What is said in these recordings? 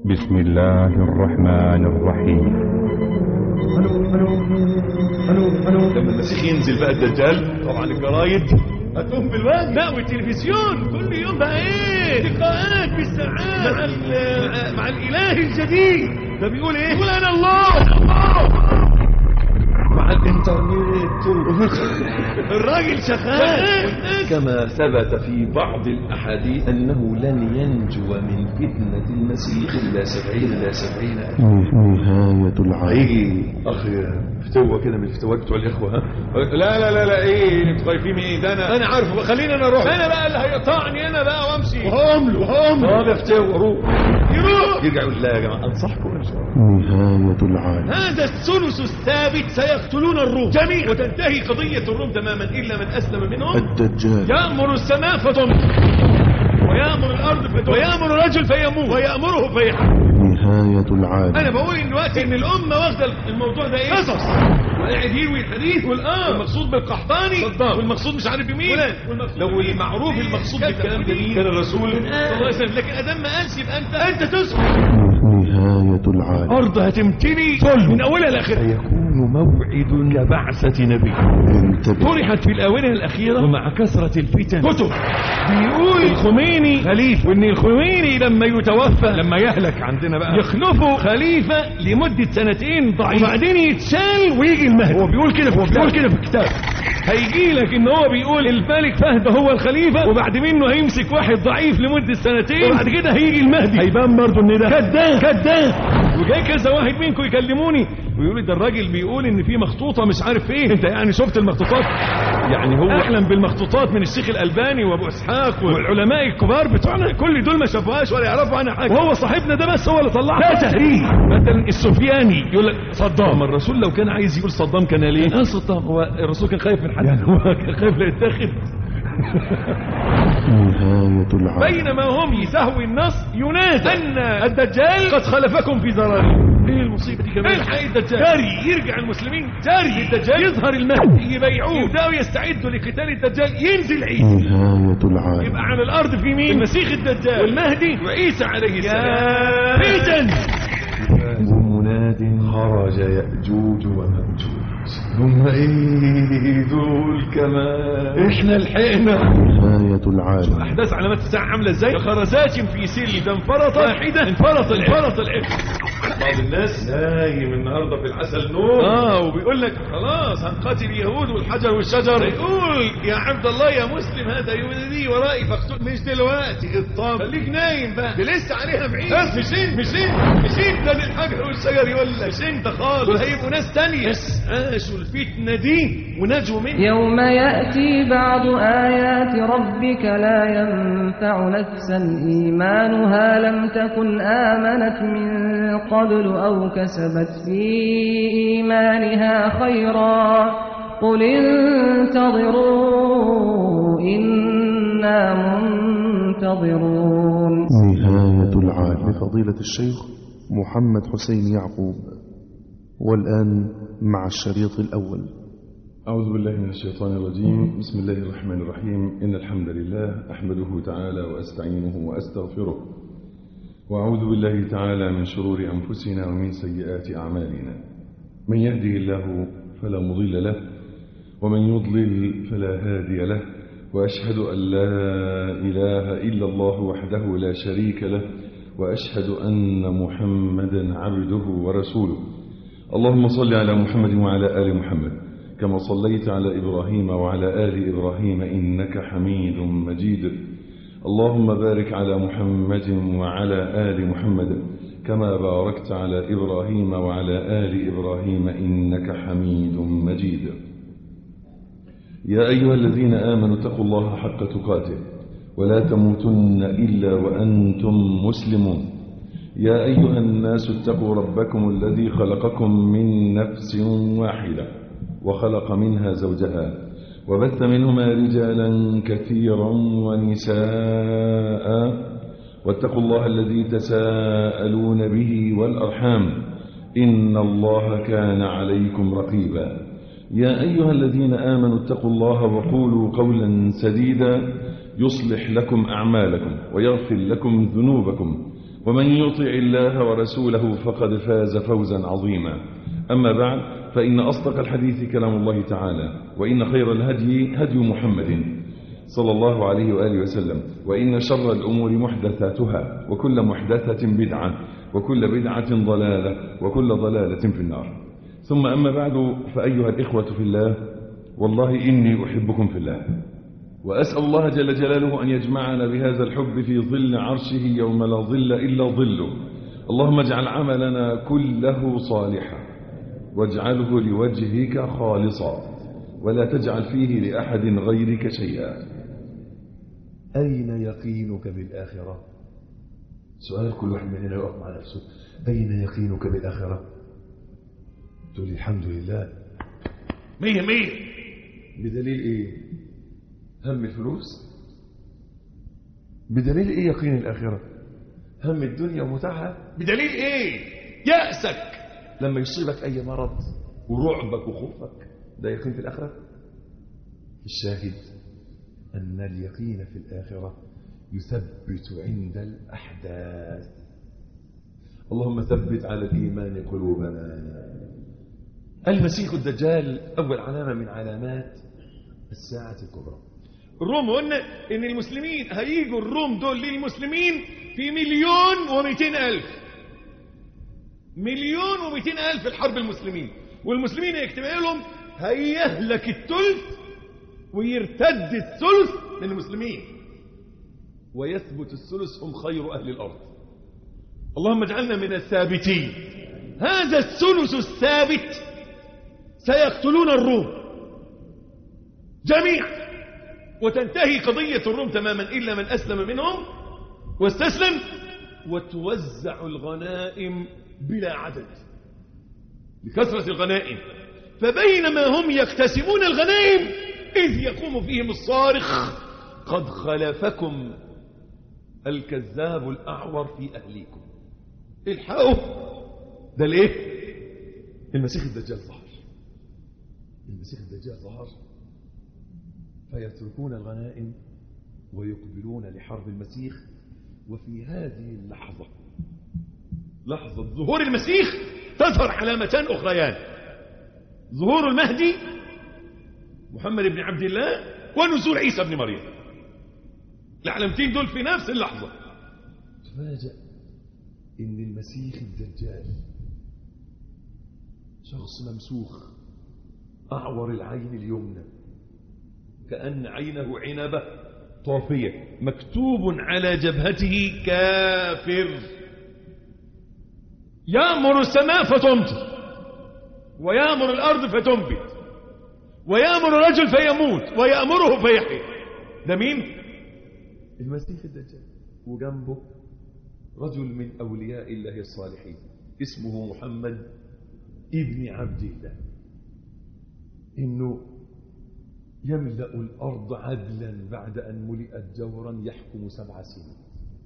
بسم الله الرحمن الرحيم لما المسيح ينزل بقى الدجال طبعا الجرايد هتقوم بالواجب لا والتلفزيون كل يوم بقى ايه لقاءات بالساعات مع, ال- مع الاله الجديد ده بيقول ايه يقول انا الله أنا الله مع الانترنت الراجل شغال كما ثبت في بعض الأحاديث أنه لن ينجو من فتنة المسيح إلا سبعين إلا سبعين ألف. نهاية العالم هيجي اخ فتوه كده من الفتوات بتوع الاخوه ها لا لا لا لا ايه انتوا خايفين من ايه ده انا انا عارفه خليني انا اروح انا بقى اللي هيقطعني انا بقى وامشي وهامله وهامله اه ده فتوه روح يروح يرجع يقول لا يا جماعه انصحكم نهاية العالم هذا الثلث الثابت سيقتلون الروم جميعا وتنتهي قضيه الروم تماما الا من اسلم منهم الدجال يأمر السماء فتمطر ويأمر الأرض فتمطر ويأمر الرجل فيموت ويأمره فيحب نهاية العالم انا بقول ان دلوقتي ان الامه واخده الموضوع ده ايه قصص وقاعد يروي الحديث والاه المقصود بالقحطاني والمقصود مش عارف بمين لو المعروف المقصود بالكلام ده مين كان الرسول صلى الله عليه وسلم لكن ادام ما قالش يبقى انت انت تسكت نهاية العالم الارض هتمتلي ظلم من اولها لاخرها يكون موعد كبعثه نبي انتبه طرحت في الآونة الأخيرة ومع كثرة الفتن كتب بيقول الخميني خليفة وإن الخميني لما يتوفى لما يهلك عندنا بقى يخلفه خليفة لمدة سنتين ضعيف وبعدين يتشال ويجي المهدي هو بيقول كده هو بيقول كده في الكتاب هيجي لك ان هو بيقول الملك فهد هو الخليفه وبعد منه هيمسك واحد ضعيف لمده سنتين وبعد كده هيجي المهدي هيبان برضه ان ده كذاب كذاب وجاي كذا واحد منكم يكلموني ويقول لي ده الراجل بيقول ان في مخطوطه مش عارف ايه انت يعني شفت المخطوطات يعني هو اعلم بالمخطوطات من الشيخ الالباني وابو اسحاق والعلماء الكبار بتوعنا كل دول ما شافوهاش ولا يعرفوا عنها حاجه وهو صاحبنا ده بس هو اللي طلعها ده تهريج مثلا السفياني يقول لك صدام الرسول لو كان عايز يقول صدام كان ليه قال صدام هو الرسول كان خايف من حد يعني هو كان خايف لا يتاخد نهاية العالم بينما هم يسهوي النص ينادى ان الدجال قد خلفكم في ضراري ايه المصيبه دي كمان الحق الدجال جاري يرجع المسلمين جاري الدجال يظهر المهدي يبيعوه يبداوا يستعدوا لقتال الدجال ينزل عيسى نهاية العالم يبقى على الارض في مين المسيح الدجال والمهدي وعيسى عليه السلام فتن مناد خرج يأجوج ومأجوج هم ايه دول كمان احنا لحقنا نهاية العالم احداث علامات الساعه عامله ازاي خرزات في سيل اذا انفرطت واحده انفرط انفرط العلم بعض الناس نايم النهارده في العسل نور اه وبيقول لك خلاص هنقاتل اليهود والحجر والشجر يقول يا عبد الله يا مسلم هذا يهودي ورائي فاقتل مش دلوقتي الطاب خليك نايم بقى ده لسه عليها بعيد بس مش انت مش انت مش انت ده الحجر والشجر يقول لك مش انت خالص دول هيبقوا ناس تانية بس عاشوا الفتنه دي ونجوا منها يوم يأتي بعض آيات ربك لا ينفع نفسا إيمانها لم تكن آمنت من قبل أو كسبت في إيمانها خيرا قل انتظروا إنا منتظرون نهاية العالم لفضيلة الشيخ محمد حسين يعقوب والآن مع الشريط الأول أعوذ بالله من الشيطان الرجيم بسم الله الرحمن الرحيم إن الحمد لله أحمده تعالى وأستعينه وأستغفره وأعوذ بالله تعالى من شرور أنفسنا ومن سيئات أعمالنا من يهده الله فلا مضل له ومن يضلل فلا هادي له وأشهد أن لا إله إلا الله وحده لا شريك له وأشهد أن محمدا عبده ورسوله اللهم صل على محمد وعلى آل محمد كما صليت على إبراهيم وعلى آل إبراهيم إنك حميد مجيد اللهم بارك على محمد وعلى آل محمد كما باركت على إبراهيم وعلى آل إبراهيم إنك حميد مجيد يا أيها الذين آمنوا اتقوا الله حق تقاته ولا تموتن إلا وأنتم مسلمون يا أيها الناس اتقوا ربكم الذي خلقكم من نفس واحدة وخلق منها زوجها وبث منهما رجالا كثيرا ونساء واتقوا الله الذي تساءلون به والأرحام إن الله كان عليكم رقيبا يا أيها الذين آمنوا اتقوا الله وقولوا قولا سديدا يصلح لكم أعمالكم ويغفر لكم ذنوبكم ومن يطع الله ورسوله فقد فاز فوزا عظيما أما بعد فإن أصدق الحديث كلام الله تعالى وإن خير الهدي هدي محمد صلى الله عليه وآله وسلم وإن شر الأمور محدثاتها وكل محدثة بدعة وكل بدعة ضلالة وكل ضلالة في النار ثم أما بعد فأيها الإخوة في الله والله إني أحبكم في الله وأسأل الله جل جلاله أن يجمعنا بهذا الحب في ظل عرشه يوم لا ظل إلا ظله اللهم اجعل عملنا كله صالحا واجعله لوجهك خالصا ولا تجعل فيه لأحد غيرك شيئا أين يقينك بالآخرة سؤال كل واحد مننا يقف مع نفسه أين يقينك بالآخرة تقول لي الحمد لله مية مية بدليل إيه هم الفلوس بدليل إيه يقين الآخرة هم الدنيا ومتاعها بدليل ايه يأسك لما يصيبك أي مرض ورعبك وخوفك ده يقين في الآخرة الشاهد أن اليقين في الآخرة يثبت عند الأحداث اللهم ثبت على الإيمان قلوبنا المسيح الدجال أول علامة من علامات الساعة الكبرى الروم قلنا ان المسلمين هيجوا الروم دول للمسلمين في مليون ومئتين الف مليون ومئتين الف الحرب المسلمين والمسلمين هيجتمعوا لهم هيهلك الثلث ويرتد الثلث من المسلمين ويثبت الثلث هم خير اهل الارض اللهم اجعلنا من الثابتين هذا الثلث الثابت سيقتلون الروم جميعا وتنتهي قضية الروم تماما إلا من أسلم منهم واستسلم وتوزع الغنائم بلا عدد لكثرة الغنائم فبينما هم يقتسمون الغنائم إذ يقوم فيهم الصارخ قد خلفكم الكذاب الأعور في أهليكم الحقوا ده ليه المسيح الدجال ظهر المسيح الدجال ظهر فيتركون الغنائم ويقبلون لحرب المسيح وفي هذه اللحظة لحظة ظهور المسيح تظهر علامتان أخريان ظهور المهدي محمد بن عبد الله ونزول عيسى بن مريم العلامتين دول في نفس اللحظة تفاجأ إن المسيح الدجال شخص ممسوخ أعور العين اليمنى كأن عينه عنبة طافية مكتوب على جبهته كافر يأمر السماء فتمطر ويأمر الأرض فتنبت ويأمر الرجل فيموت ويأمره فيحيي ده مين؟ المسيح الدجال وجنبه رجل من أولياء الله الصالحين اسمه محمد ابن عبد الله إنه يملأ الأرض عدلا بعد أن ملئت جورا يحكم سبع سنين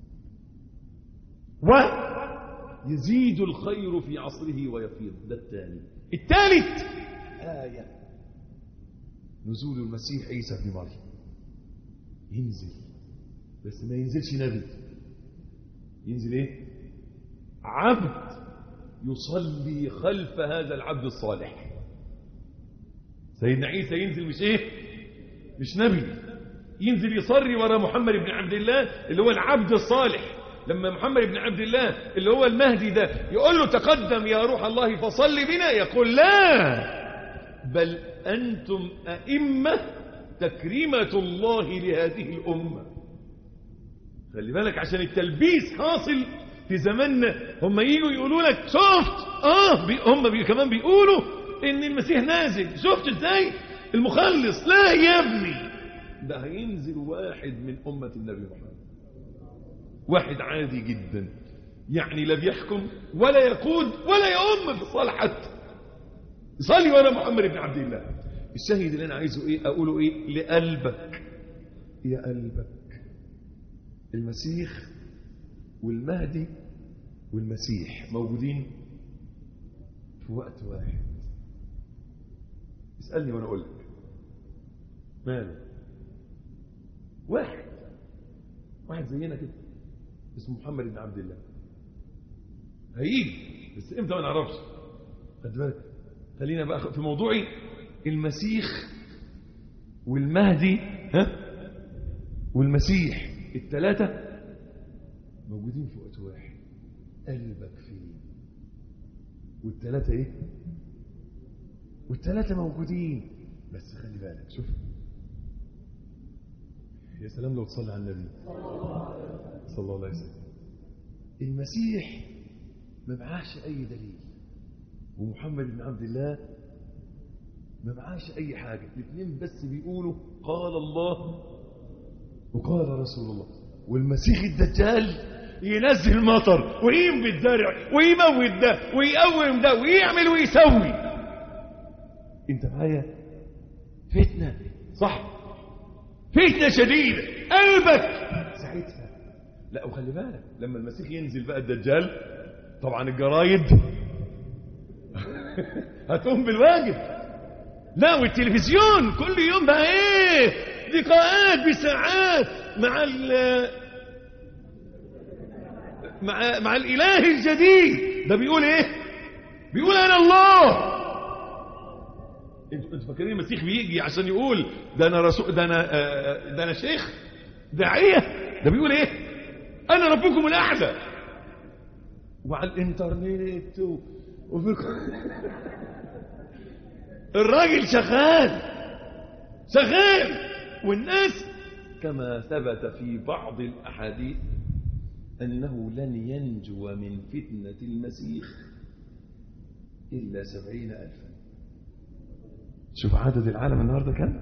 ويزيد الخير في عصره ويفيض ده الثاني الثالث آية نزول المسيح عيسى بن مريم ينزل بس ما ينزلش نبي ينزل ايه عبد يصلي خلف هذا العبد الصالح سيدنا عيسى ينزل مش ايه مش نبي ينزل يصلي ورا محمد بن عبد الله اللي هو العبد الصالح لما محمد بن عبد الله اللي هو المهدي ده يقول له تقدم يا روح الله فصل بنا يقول لا بل أنتم أئمة تكريمة الله لهذه الأمة خلي بالك عشان التلبيس حاصل في زماننا هم يجوا يقولوا لك شفت اه بي هم بي كمان بيقولوا ان المسيح نازل شفت ازاي المخلص لا يا ابني ده هينزل واحد من أمة النبي محمد واحد عادي جدا يعني لا بيحكم ولا يقود ولا يؤم في الصلاة حتى يصلي وانا محمد بن عبد الله الشاهد اللي انا عايزه ايه اقوله ايه لقلبك يا قلبك المسيح والمهدي والمسيح موجودين في وقت واحد اسألني وانا اقول لك ماله واحد واحد زينا كده اسمه محمد بن عبد الله هيجي بس امتى ما نعرفش خد بالك خلينا بقى في موضوعي المسيح والمهدي ها والمسيح الثلاثة موجودين في وقت واحد قلبك فين والثلاثة ايه والثلاثة موجودين بس خلي بالك شوف يا سلام لو تصلي على النبي صلى الله عليه وسلم المسيح ما معاش اي دليل ومحمد بن عبد الله ما معاش اي حاجة الاثنين بس بيقولوا قال الله وقال رسول الله والمسيح الدجال ينزل مطر وينبت الزرع ويموت ده ويقوم ده ويعمل ويسوي انت معايا فتنة صح فتنة شديدة قلبك ساعتها لا وخلي بالك لما المسيح ينزل بقى الدجال طبعا الجرايد هتقوم بالواجب لا والتلفزيون كل يوم بقى ايه لقاءات بساعات مع ال مع مع الاله الجديد ده بيقول ايه بيقول انا الله انتوا انتوا فاكرين المسيح بيجي عشان يقول ده انا رسول ده انا آه، ده انا شيخ داعيه ده بيقول ايه انا ربكم الاعلى وعلى الانترنت و... وفي الراجل شغال شغال والناس كما ثبت في بعض الأحاديث أنه لن ينجو من فتنة المسيح إلا سبعين ألفا شوف عدد العالم النهاردة كم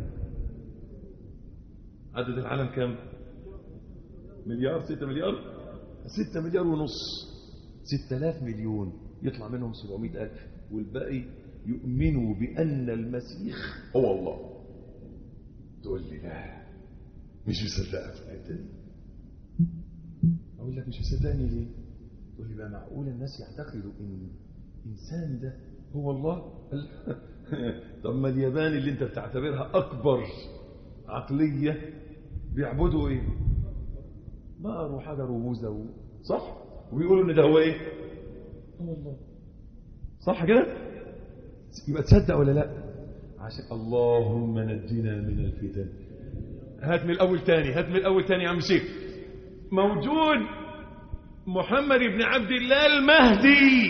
عدد العالم كم مليار ستة مليار ستة مليار ونص ستة آلاف مليون يطلع منهم سبعمائة ألف والباقي يؤمنوا بأن المسيح هو الله تقول لي لا مش مصدقك في الحته دي اقول لك مش مصدقني ليه تقول لي بقى معقول الناس يعتقدوا ان الانسان ده هو الله طب ما اليابان اللي انت بتعتبرها اكبر عقليه بيعبدوا ايه نار وحجر وبوزه و... صح وبيقولوا ان ده هو ايه هو الله صح كده يبقى تصدق ولا لا عشان اللهم نجنا من الفتن هات من الاول تاني هات من الاول تاني يا عم شيخ موجود محمد بن عبد الله المهدي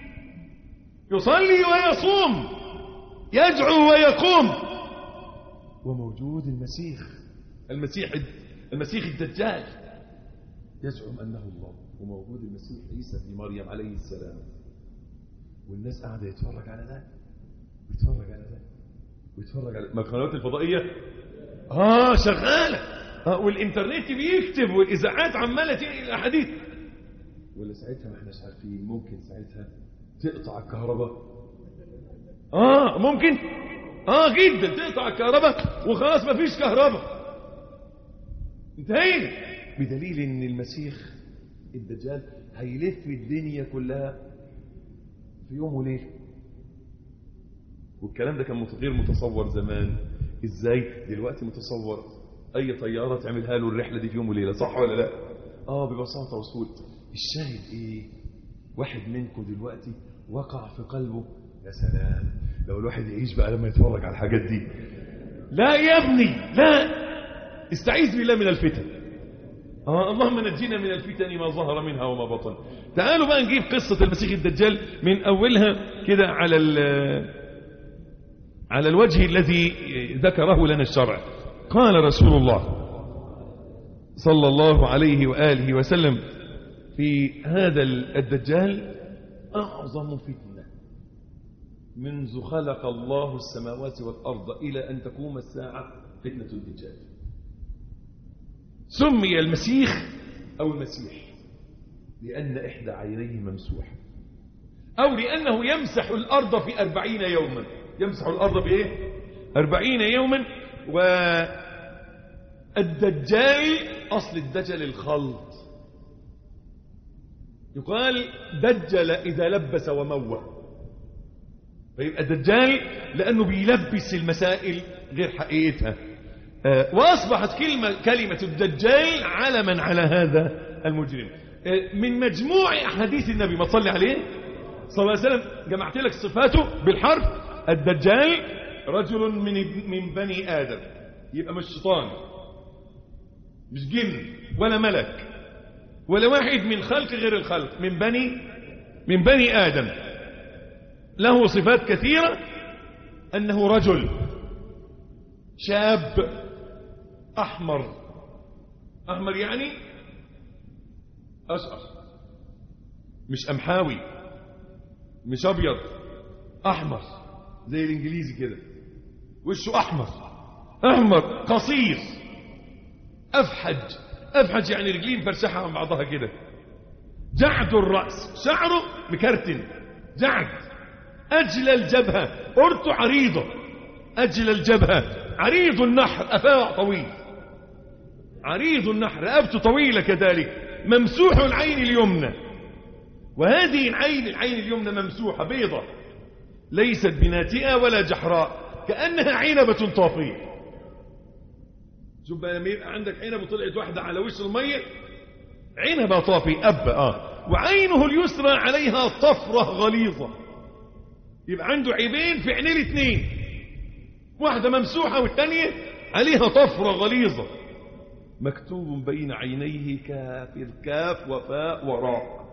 يصلي ويصوم يدعو ويقوم وموجود المسيح المسيح المسيح الدجال يزعم انه الله وموجود المسيح عيسى بن مريم عليه السلام والناس قاعده يتفرج على ده ويتفرج على ده ويتفرج على ما القنوات الفضائيه اه شغاله اه والانترنت بيكتب والاذاعات عماله تنقل الاحاديث ولا ساعتها ما احناش عارفين ممكن ساعتها تقطع الكهرباء اه ممكن اه جدا تقطع الكهرباء وخلاص ما فيش كهرباء انتهينا بدليل ان المسيح الدجال هيلف الدنيا كلها في يوم وليله والكلام ده كان غير متصور زمان ازاي دلوقتي متصور اي طياره تعملها له الرحله دي في يوم وليله صح ولا لا اه ببساطه وسهوله الشاهد ايه واحد منكم دلوقتي وقع في قلبه يا سلام لو الواحد يعيش بقى لما يتفرج على الحاجات دي لا يا ابني لا استعيذ بالله من الفتن آه اللهم نجينا من الفتن ما ظهر منها وما بطن تعالوا بقى نجيب قصة المسيح الدجال من أولها كده على على الوجه الذي ذكره لنا الشرع قال رسول الله صلى الله عليه وآله وسلم في هذا الدجال أعظم فتنة منذ خلق الله السماوات والأرض إلى أن تقوم الساعة فتنة الدجال سمي المسيح أو المسيح لأن إحدى عينيه ممسوحة أو لأنه يمسح الأرض في أربعين يوما يمسح الأرض بإيه أربعين يوما والدجال أصل الدجل الخلط يقال دجل إذا لبس وموه فيبقى الدجال لأنه بيلبس المسائل غير حقيقتها وأصبحت كلمة, كلمة الدجال علما على هذا المجرم من مجموع أحاديث النبي ما تصلي عليه صلى الله عليه وسلم جمعت لك صفاته بالحرف الدجال رجل من من بني آدم يبقى مش شيطان مش جن ولا ملك ولا واحد من خلق غير الخلق من بني من بني آدم له صفات كثيرة أنه رجل شاب أحمر أحمر يعني أشقر مش أمحاوي مش أبيض أحمر زي الإنجليزي كده وشه أحمر أحمر قصير أفحج أفحج يعني رجلين فرشحة عن بعضها كده جعد الرأس شعره مكرتن جعد أجل الجبهة أرته عريضة أجل الجبهة عريض النحر أفاع طويل عريض النحر رقبته طويلة كذلك ممسوح العين اليمنى وهذه العين العين اليمنى ممسوحة بيضة ليست بناتئة ولا جحراء كأنها عنبة طافية شوف بقى لما يبقى عندك عنب وطلعت واحدة على وش المية عنبة طافي أب آه وعينه اليسرى عليها طفرة غليظة يبقى عنده عيبين في عينيه الاثنين واحدة ممسوحة والثانية عليها طفرة غليظة مكتوب بين عينيه كاف الكاف وفاء وراء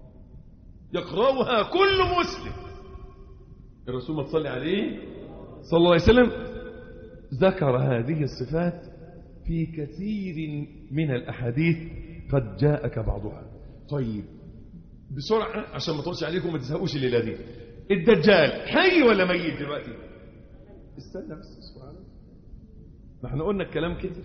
يقرأها كل مسلم الرسول ما تصلي عليه صلى الله عليه وسلم ذكر هذه الصفات في كثير من الأحاديث قد جاءك بعضها طيب بسرعة عشان ما تطولش عليكم ما تزهقوش الليلة دي الدجال حي ولا ميت دلوقتي استنى بس سبحان الله ما احنا قلنا الكلام كتير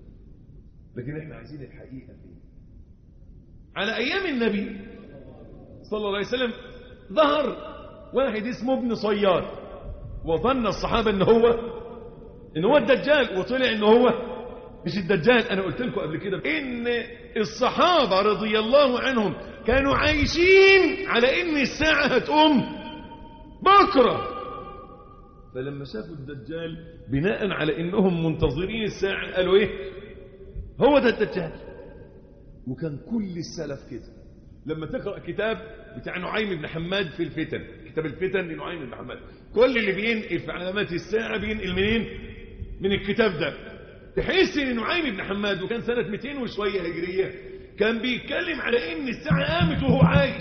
لكن احنا عايزين الحقيقة فيه على أيام النبي صلى الله عليه وسلم ظهر واحد اسمه ابن صياد وظن الصحابة ان هو ان هو الدجال وطلع ان هو مش الدجال انا قلت لكم قبل كده ان الصحابة رضي الله عنهم كانوا عايشين على ان الساعة هتقوم بكرة فلما شافوا الدجال بناء على انهم منتظرين الساعة قالوا ايه هو ده الدجال وكان كل السلف كده لما تقرأ كتاب بتاع نعيم بن حماد في الفتن كتاب الفتن لنعيم بن حماد كل اللي بينقل في علامات الساعة بينقل منين من الكتاب ده تحس ان نعيم بن حماد وكان سنة 200 وشوية هجرية كان بيتكلم على ان الساعة قامت وهو عايش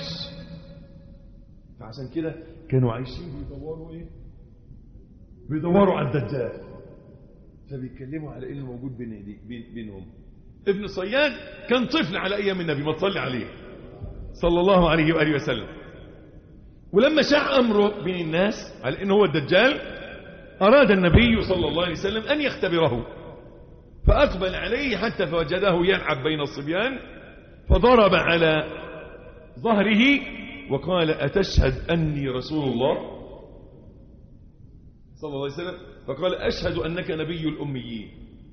فعشان كده كانوا عايشين بيدوروا ايه بيدوروا على الدجال فبيتكلموا على انه موجود بين بين بينهم ابن صياد كان طفل على ايام النبي ما تصلي عليه صلى الله عليه واله وسلم ولما شاع امره بين الناس على انه هو الدجال اراد النبي صلى الله عليه وسلم ان يختبره فاقبل عليه حتى فوجده يلعب بين الصبيان فضرب على ظهره وقال اتشهد اني رسول الله صلى الله عليه وسلم فقال اشهد انك نبي الاميين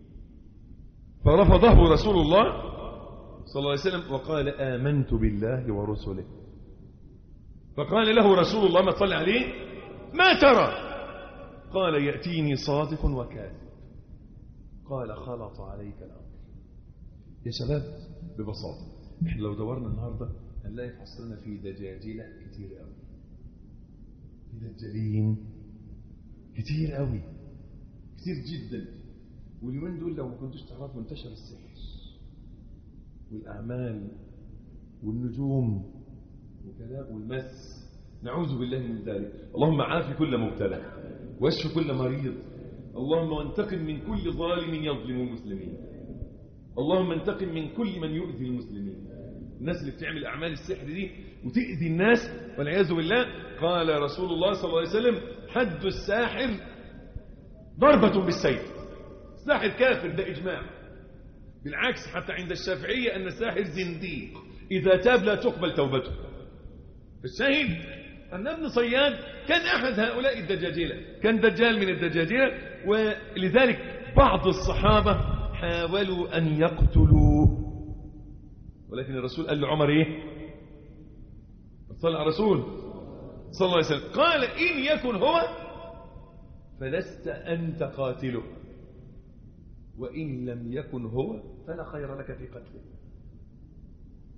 فرفضه رسول الله صلى الله عليه وسلم وقال آمنت بالله ورسله فقال له رسول الله ما صلى عليه ما ترى قال يأتيني صادق وكاذب قال خلط عليك الأمر يا شباب ببساطة احنا لو دورنا النهاردة هنلاقي في عصرنا في دجاجلة كتير قوي في دجالين كتير قوي كتير جدا واليومين دول لو ما كنتوش تعرفوا انتشر السحر والأعمال والنجوم وكذا والمس نعوذ بالله من ذلك اللهم عافي كل مبتلى واشف كل مريض اللهم وانتقم من كل ظالم يظلم المسلمين اللهم انتقم من كل من يؤذي المسلمين الناس اللي بتعمل أعمال السحر دي وتأذي الناس والعياذ بالله قال رسول الله صلى الله عليه وسلم حد الساحر ضربة بالسيف الساحر كافر ده إجماع بالعكس حتى عند الشافعية أن الساحر زنديق إذا تاب لا تقبل توبته الشاهد أن ابن صياد كان أحد هؤلاء الدجاجلة كان دجال من الدجاجلة ولذلك بعض الصحابة حاولوا أن يقتلوا ولكن الرسول قال لعمر إيه صلى على الرسول صلى الله عليه وسلم قال إن يكن هو فلست أنت قاتله وإن لم يكن هو فلا خير لك في قتله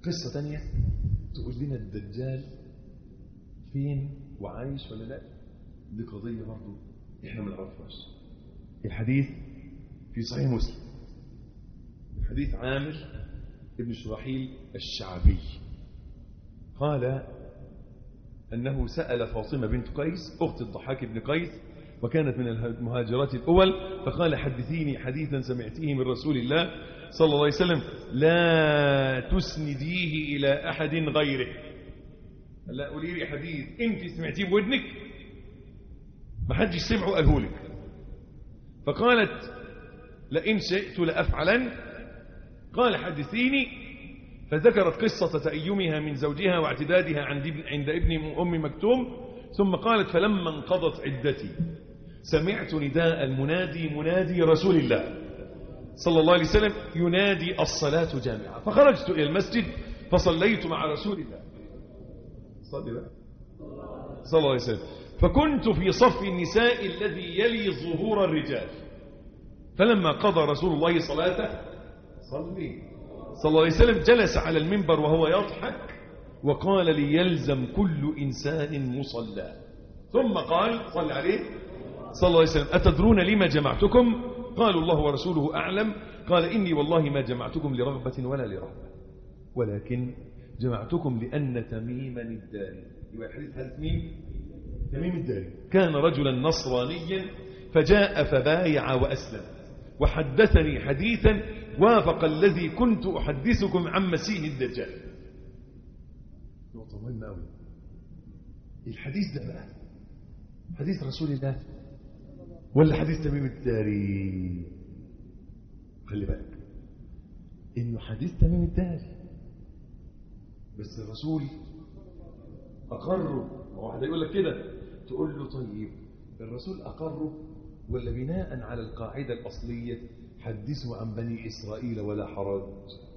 قصة تانية تقول لنا الدجال فين وعايش ولا لا دي قضية برضه احنا ما نعرفهاش الحديث في صحيح مسلم حديث عامر ابن شرحيل الشعبي قال أنه سأل فاطمة بنت قيس أخت الضحاك بن قيس وكانت من المهاجرات الأول فقال حدثيني حديثا سمعتيه من رسول الله صلى الله عليه وسلم لا تسنديه إلى أحد غيره لا قولي لي حديث أنت سمعتيه بودنك ما حدش سمعه قاله لك فقالت لئن شئت لأفعلن قال حدثيني فذكرت قصة تأيمها من زوجها واعتدادها عند ابن عند ابن أم مكتوم ثم قالت فلما انقضت عدتي سمعت نداء المنادي منادي رسول الله صلى الله عليه وسلم ينادي الصلاة جامعة فخرجت إلى المسجد فصليت مع رسول الله صلى الله صلى الله عليه وسلم فكنت في صف النساء الذي يلي ظهور الرجال فلما قضى رسول الله صلاته صلي صلى الله عليه وسلم جلس على المنبر وهو يضحك وقال لي يلزم كل إنسان مصلى ثم قال صلى عليه صلى الله عليه وسلم أتدرون لما جمعتكم قالوا الله ورسوله أعلم قال إني والله ما جمعتكم لرغبة ولا لرهبة ولكن جمعتكم لأن تميما الداري يبقى الحديث حديث مين تميم الداري كان رجلا نصرانيا فجاء فبايع وأسلم وحدثني حديثا وافق الذي كنت أحدثكم عن مسيح الدجال نقطة مهمة أوي الحديث ده بقى حديث رسول الله ولا حديث تميم الداري خلي بالك انه حديث تميم الداري بس الرسول اقره واحد يقول لك كده تقول له طيب الرسول اقره ولا بناء على القاعده الاصليه حدثوا عن بني اسرائيل ولا حرج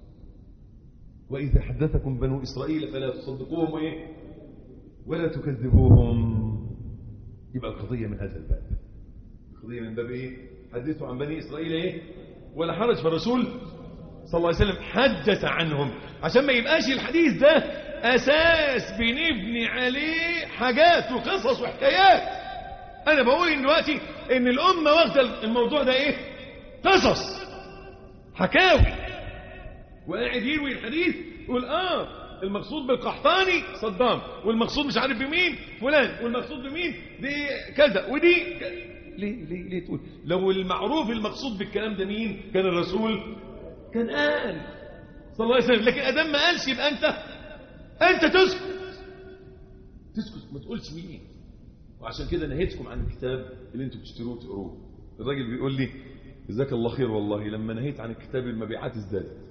واذا حدثكم بنو اسرائيل فلا تصدقوهم ايه ولا تكذبوهم يبقى القضيه من هذا الباب القضيه من باب ايه حدثوا عن بني اسرائيل ايه ولا حرج فالرسول صلى الله عليه وسلم حدث عنهم عشان ما يبقاش الحديث ده اساس بنبني عليه حاجات وقصص وحكايات انا بقول ان دلوقتي ان الامه واخده الموضوع ده ايه قصص حكاوي وقاعد يروي الحديث يقول اه المقصود بالقحطاني صدام والمقصود مش عارف بمين فلان والمقصود بمين دي كذا ودي ك... ليه ليه ليه تقول لو المعروف المقصود بالكلام ده مين كان الرسول كان قال صلى الله عليه وسلم لكن ادم ما قالش يبقى انت انت تسكت تسكت ما تقولش مين وعشان كده نهيتكم عن الكتاب اللي انتوا بتشتروه وتقروه الراجل بيقول لي جزاك الله خير والله لما نهيت عن الكتاب المبيعات ازدادت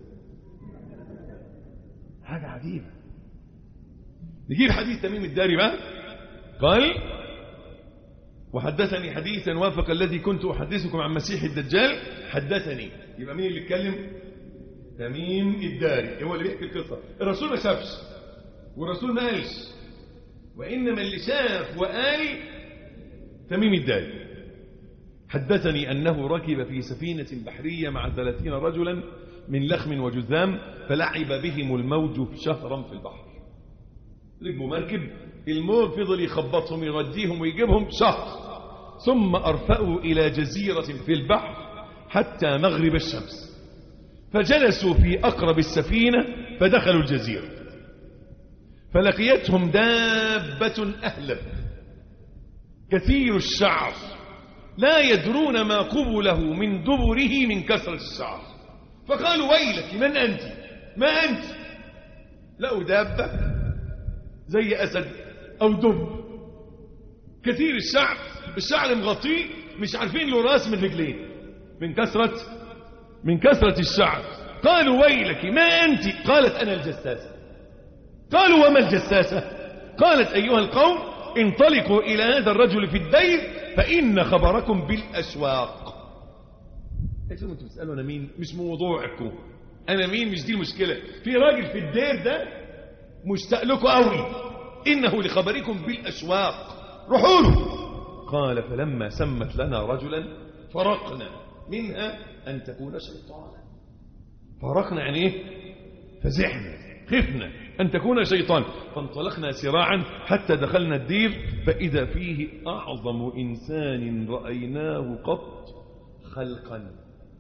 حاجة عجيبة نجيب حديث تميم الداري بقى قال وحدثني حديثا وافق الذي كنت أحدثكم عن مسيح الدجال حدثني يبقى مين اللي اتكلم تميم الداري هو اللي بيحكي القصة الرسول ما شافش والرسول ما قالش وإنما اللي شاف وقال تميم الداري حدثني أنه ركب في سفينة بحرية مع ثلاثين رجلا من لخم وجذام فلعب بهم الموج شهرا في البحر ركبوا مركب الموج فضل يخبطهم يغديهم ويجيبهم شهر ثم أرفأوا إلى جزيرة في البحر حتى مغرب الشمس فجلسوا في أقرب السفينة فدخلوا الجزيرة فلقيتهم دابة أهلب كثير الشعر لا يدرون ما قبله من دبره من كثرة الشعر فقالوا ويلك من أنت ما أنت لقوا دابة زي أسد أو دب كثير الشعر الشعر مغطيه مش عارفين له راس من رجلين من كثرة من كثرة الشعر قالوا ويلك ما أنت قالت أنا الجساسة قالوا وما الجساسة قالت أيها القوم انطلقوا إلى هذا الرجل في الدير فإن خبركم بالأسواق انتوا انتوا بتسالوا انا مين مش موضوعكم انا مين مش دي المشكله في راجل في الدير ده مشتاق لكم قوي انه لخبركم بالاسواق روحوا له قال فلما سمت لنا رجلا فرقنا منها ان تكون شيطانا فرقنا يعني ايه فزحنا خفنا أن تكون شيطان فانطلقنا سراعا حتى دخلنا الدير فإذا فيه أعظم إنسان رأيناه قط خلقا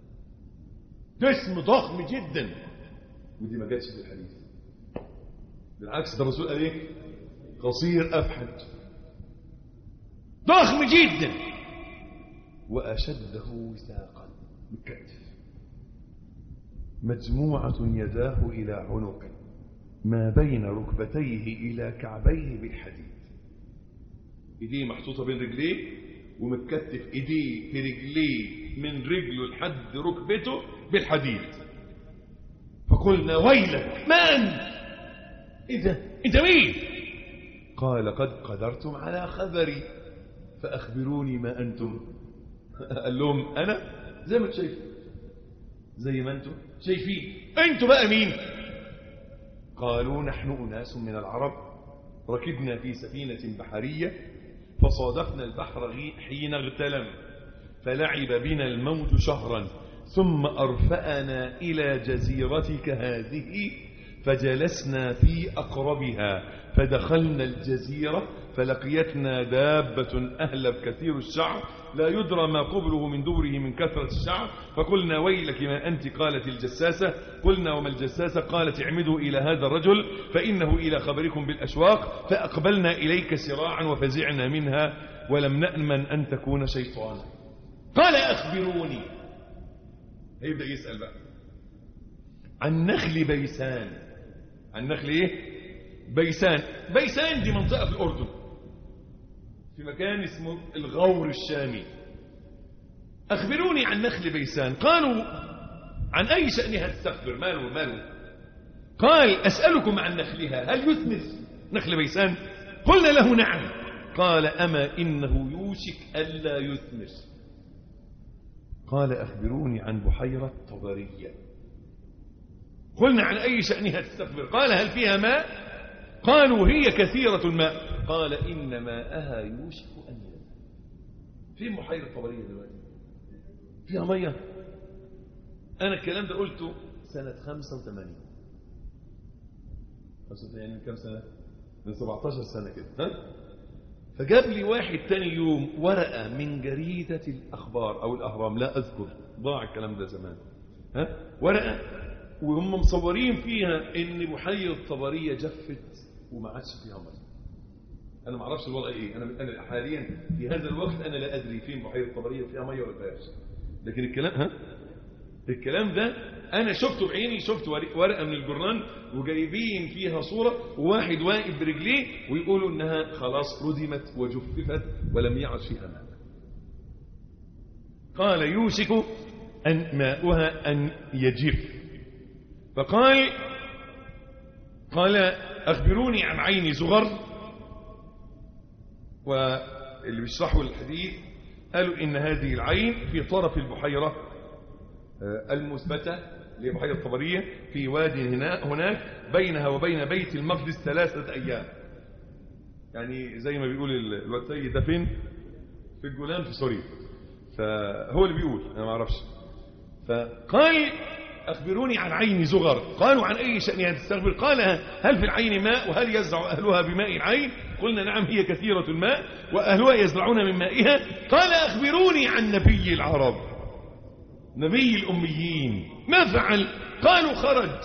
جسم ضخم جدا ودي ما جاتش في الحديث بالعكس ده الرسول قال ايه قصير أفحج ضخم جدا وأشده وثاقا بالكتف مجموعة يداه إلى عنقه ما بين ركبتيه إلى كعبيه بالحديد إيديه محطوطة بين رجليه ومتكتف إيديه في رجليه من رجله لحد ركبته بالحديد فقلنا ويلك ما أنت إيه ده أنت مين قال قد قدرتم على خبري فأخبروني ما أنتم قال لهم أنا زي ما انتم شايفين زي ما أنتم شايفين أنتم بقى مين قالوا نحن أناس من العرب ركبنا في سفينة بحرية فصادفنا البحر حين اغتلم فلعب بنا الموت شهرا ثم أرفأنا إلى جزيرتك هذه فجلسنا في أقربها فدخلنا الجزيرة فلقيتنا دابة أهلب كثير الشعر لا يدرى ما قبله من دوره من كثرة الشعر فقلنا ويلك ما أنت قالت الجساسة قلنا وما الجساسة قالت اعمدوا إلى هذا الرجل فإنه إلى خبركم بالأشواق فأقبلنا إليك سراعا وفزعنا منها ولم نأمن أن تكون شيطانا قال أخبروني هيبدأ يسأل بقى عن نخل بيسان عن نخل ايه بيسان بيسان دي منطقة في الأردن في مكان اسمه الغور الشامي أخبروني عن نخل بيسان قالوا عن أي شأنها تستخبر ماله ماله قال أسألكم عن نخلها هل يثمر نخل بيسان قلنا له نعم قال أما إنه يوشك ألا يثمر قال أخبروني عن بحيرة طبرية قلنا عن أي شأنها تستخبر قال هل فيها ماء قالوا هي كثيرة الماء قال إن ماءها يوشك أن ينزل فين بحيرة طبرية دلوقتي فيها مية أنا الكلام ده قلته سنة 85 يعني من كم سنة من 17 سنة كده ها فجاب لي واحد تاني يوم ورقة من جريدة الأخبار أو الأهرام لا أذكر ضاع الكلام ده زمان ها ورقة وهم مصورين فيها ان بحيرة طبرية جفت وما عادش فيها ميه انا ما اعرفش الوضع ايه انا انا حاليا في هذا الوقت انا لا ادري فين بحيرة طبرية فيها ميه ولا فيهاش لكن الكلام ها الكلام ده انا شفته بعيني شفت ورقه من الجرنان وجايبين فيها صوره وواحد واقف برجليه ويقولوا انها خلاص ردمت وجففت ولم يعد فيها ماء قال يوشك ان ماؤها ان يجف فقال قال أخبروني عن عين زغر واللي بيشرحوا الحديث قالوا إن هذه العين في طرف البحيرة المثبتة اللي هي بحيرة طبرية في واد هناك بينها وبين بيت المقدس ثلاثة أيام يعني زي ما بيقول الوقتي ده فين في الجولان في سوريا فهو اللي بيقول أنا ما أعرفش فقال أخبروني عن عين زغر قالوا عن أي شأنها تستغفر قال هل في العين ماء وهل يزرع أهلها بماء العين قلنا نعم هي كثيرة الماء وأهلها يزرعون من مائها قال أخبروني عن نبي العرب نبي الأميين ما فعل قالوا خرج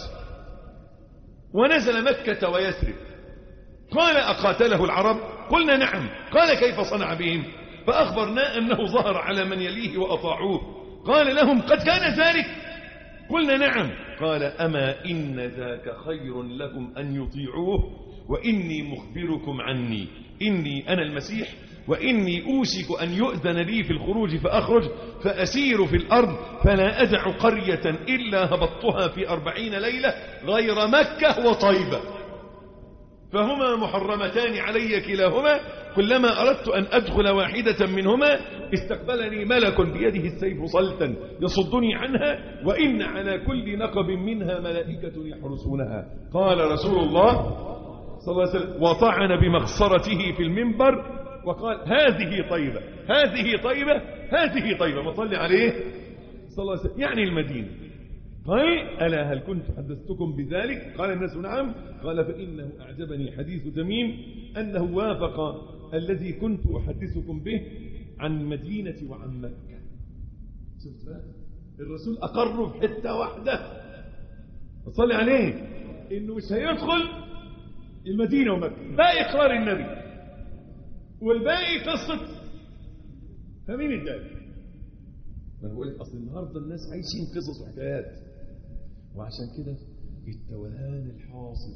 ونزل مكة ويثرب قال أقاتله العرب قلنا نعم قال كيف صنع بهم فأخبرنا أنه ظهر على من يليه وأطاعوه قال لهم قد كان ذلك قلنا نعم قال أما إن ذاك خير لهم أن يطيعوه وإني مخبركم عني إني أنا المسيح وإني أوشك أن يؤذن لي في الخروج فأخرج فأسير في الأرض فلا أدع قرية إلا هبطتها في أربعين ليلة غير مكة وطيبة فهما محرمتان علي كلاهما كلما أردت أن أدخل واحدة منهما استقبلني ملك بيده السيف صلتا يصدني عنها وإن على كل نقب منها ملائكة يحرسونها قال رسول الله صلى الله عليه وسلم وطعن بمخصرته في المنبر وقال هذه طيبة هذه طيبة هذه طيبة ما صلي عليه صلى الله عليه وسلم يعني المدينة قال ألا هل كنت حدثتكم بذلك قال الناس نعم قال فإنه أعجبني حديث تميم أنه وافق الذي كنت أحدثكم به عن مدينة وعن مكة شفت بقى الرسول أقر في حتة واحدة صلي عليه إنه مش هيدخل المدينة ومكة ده إقرار النبي والباقي قصة فمين الدال ما أنا بقول لك أصل النهاردة الناس عايشين قصص وحكايات وعشان كده التوهان الحاصل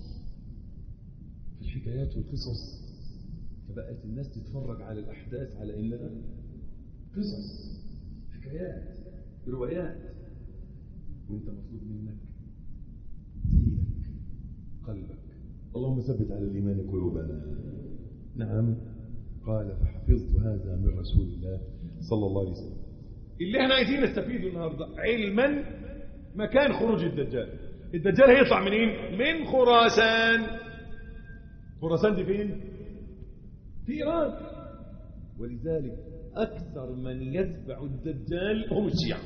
في الحكايات والقصص فبقت الناس تتفرج على الأحداث على إنها قصص حكايات روايات وانت مطلوب منك دينك قلبك اللهم ثبت على الإيمان قلوبنا نعم قال فحفظت هذا من رسول الله صلى الله عليه وسلم اللي احنا عايزين نستفيده النهارده علما مكان خروج الدجال الدجال هيطلع منين من خراسان خراسان دي فين في ايران ولذلك اكثر من يتبع الدجال هم الشيعة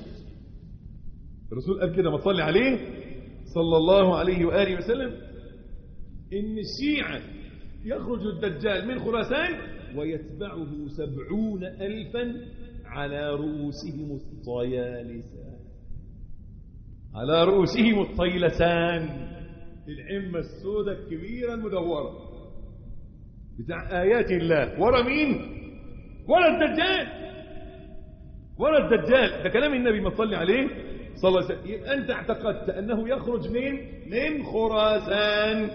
الرسول قال كده ما تصلي عليه صلى الله عليه واله وسلم ان الشيعة يخرج الدجال من خراسان ويتبعه سبعون ألفا على رؤوسهم الطيالسان على رؤوسهم الطيلسان العمة السوداء الكبيرة المدورة بتاع آيات الله ورا مين ورا الدجال ورا الدجال ده كلام النبي ما تصلي عليه صلى الله عليه وسلم أنت اعتقدت أنه يخرج من من خراسان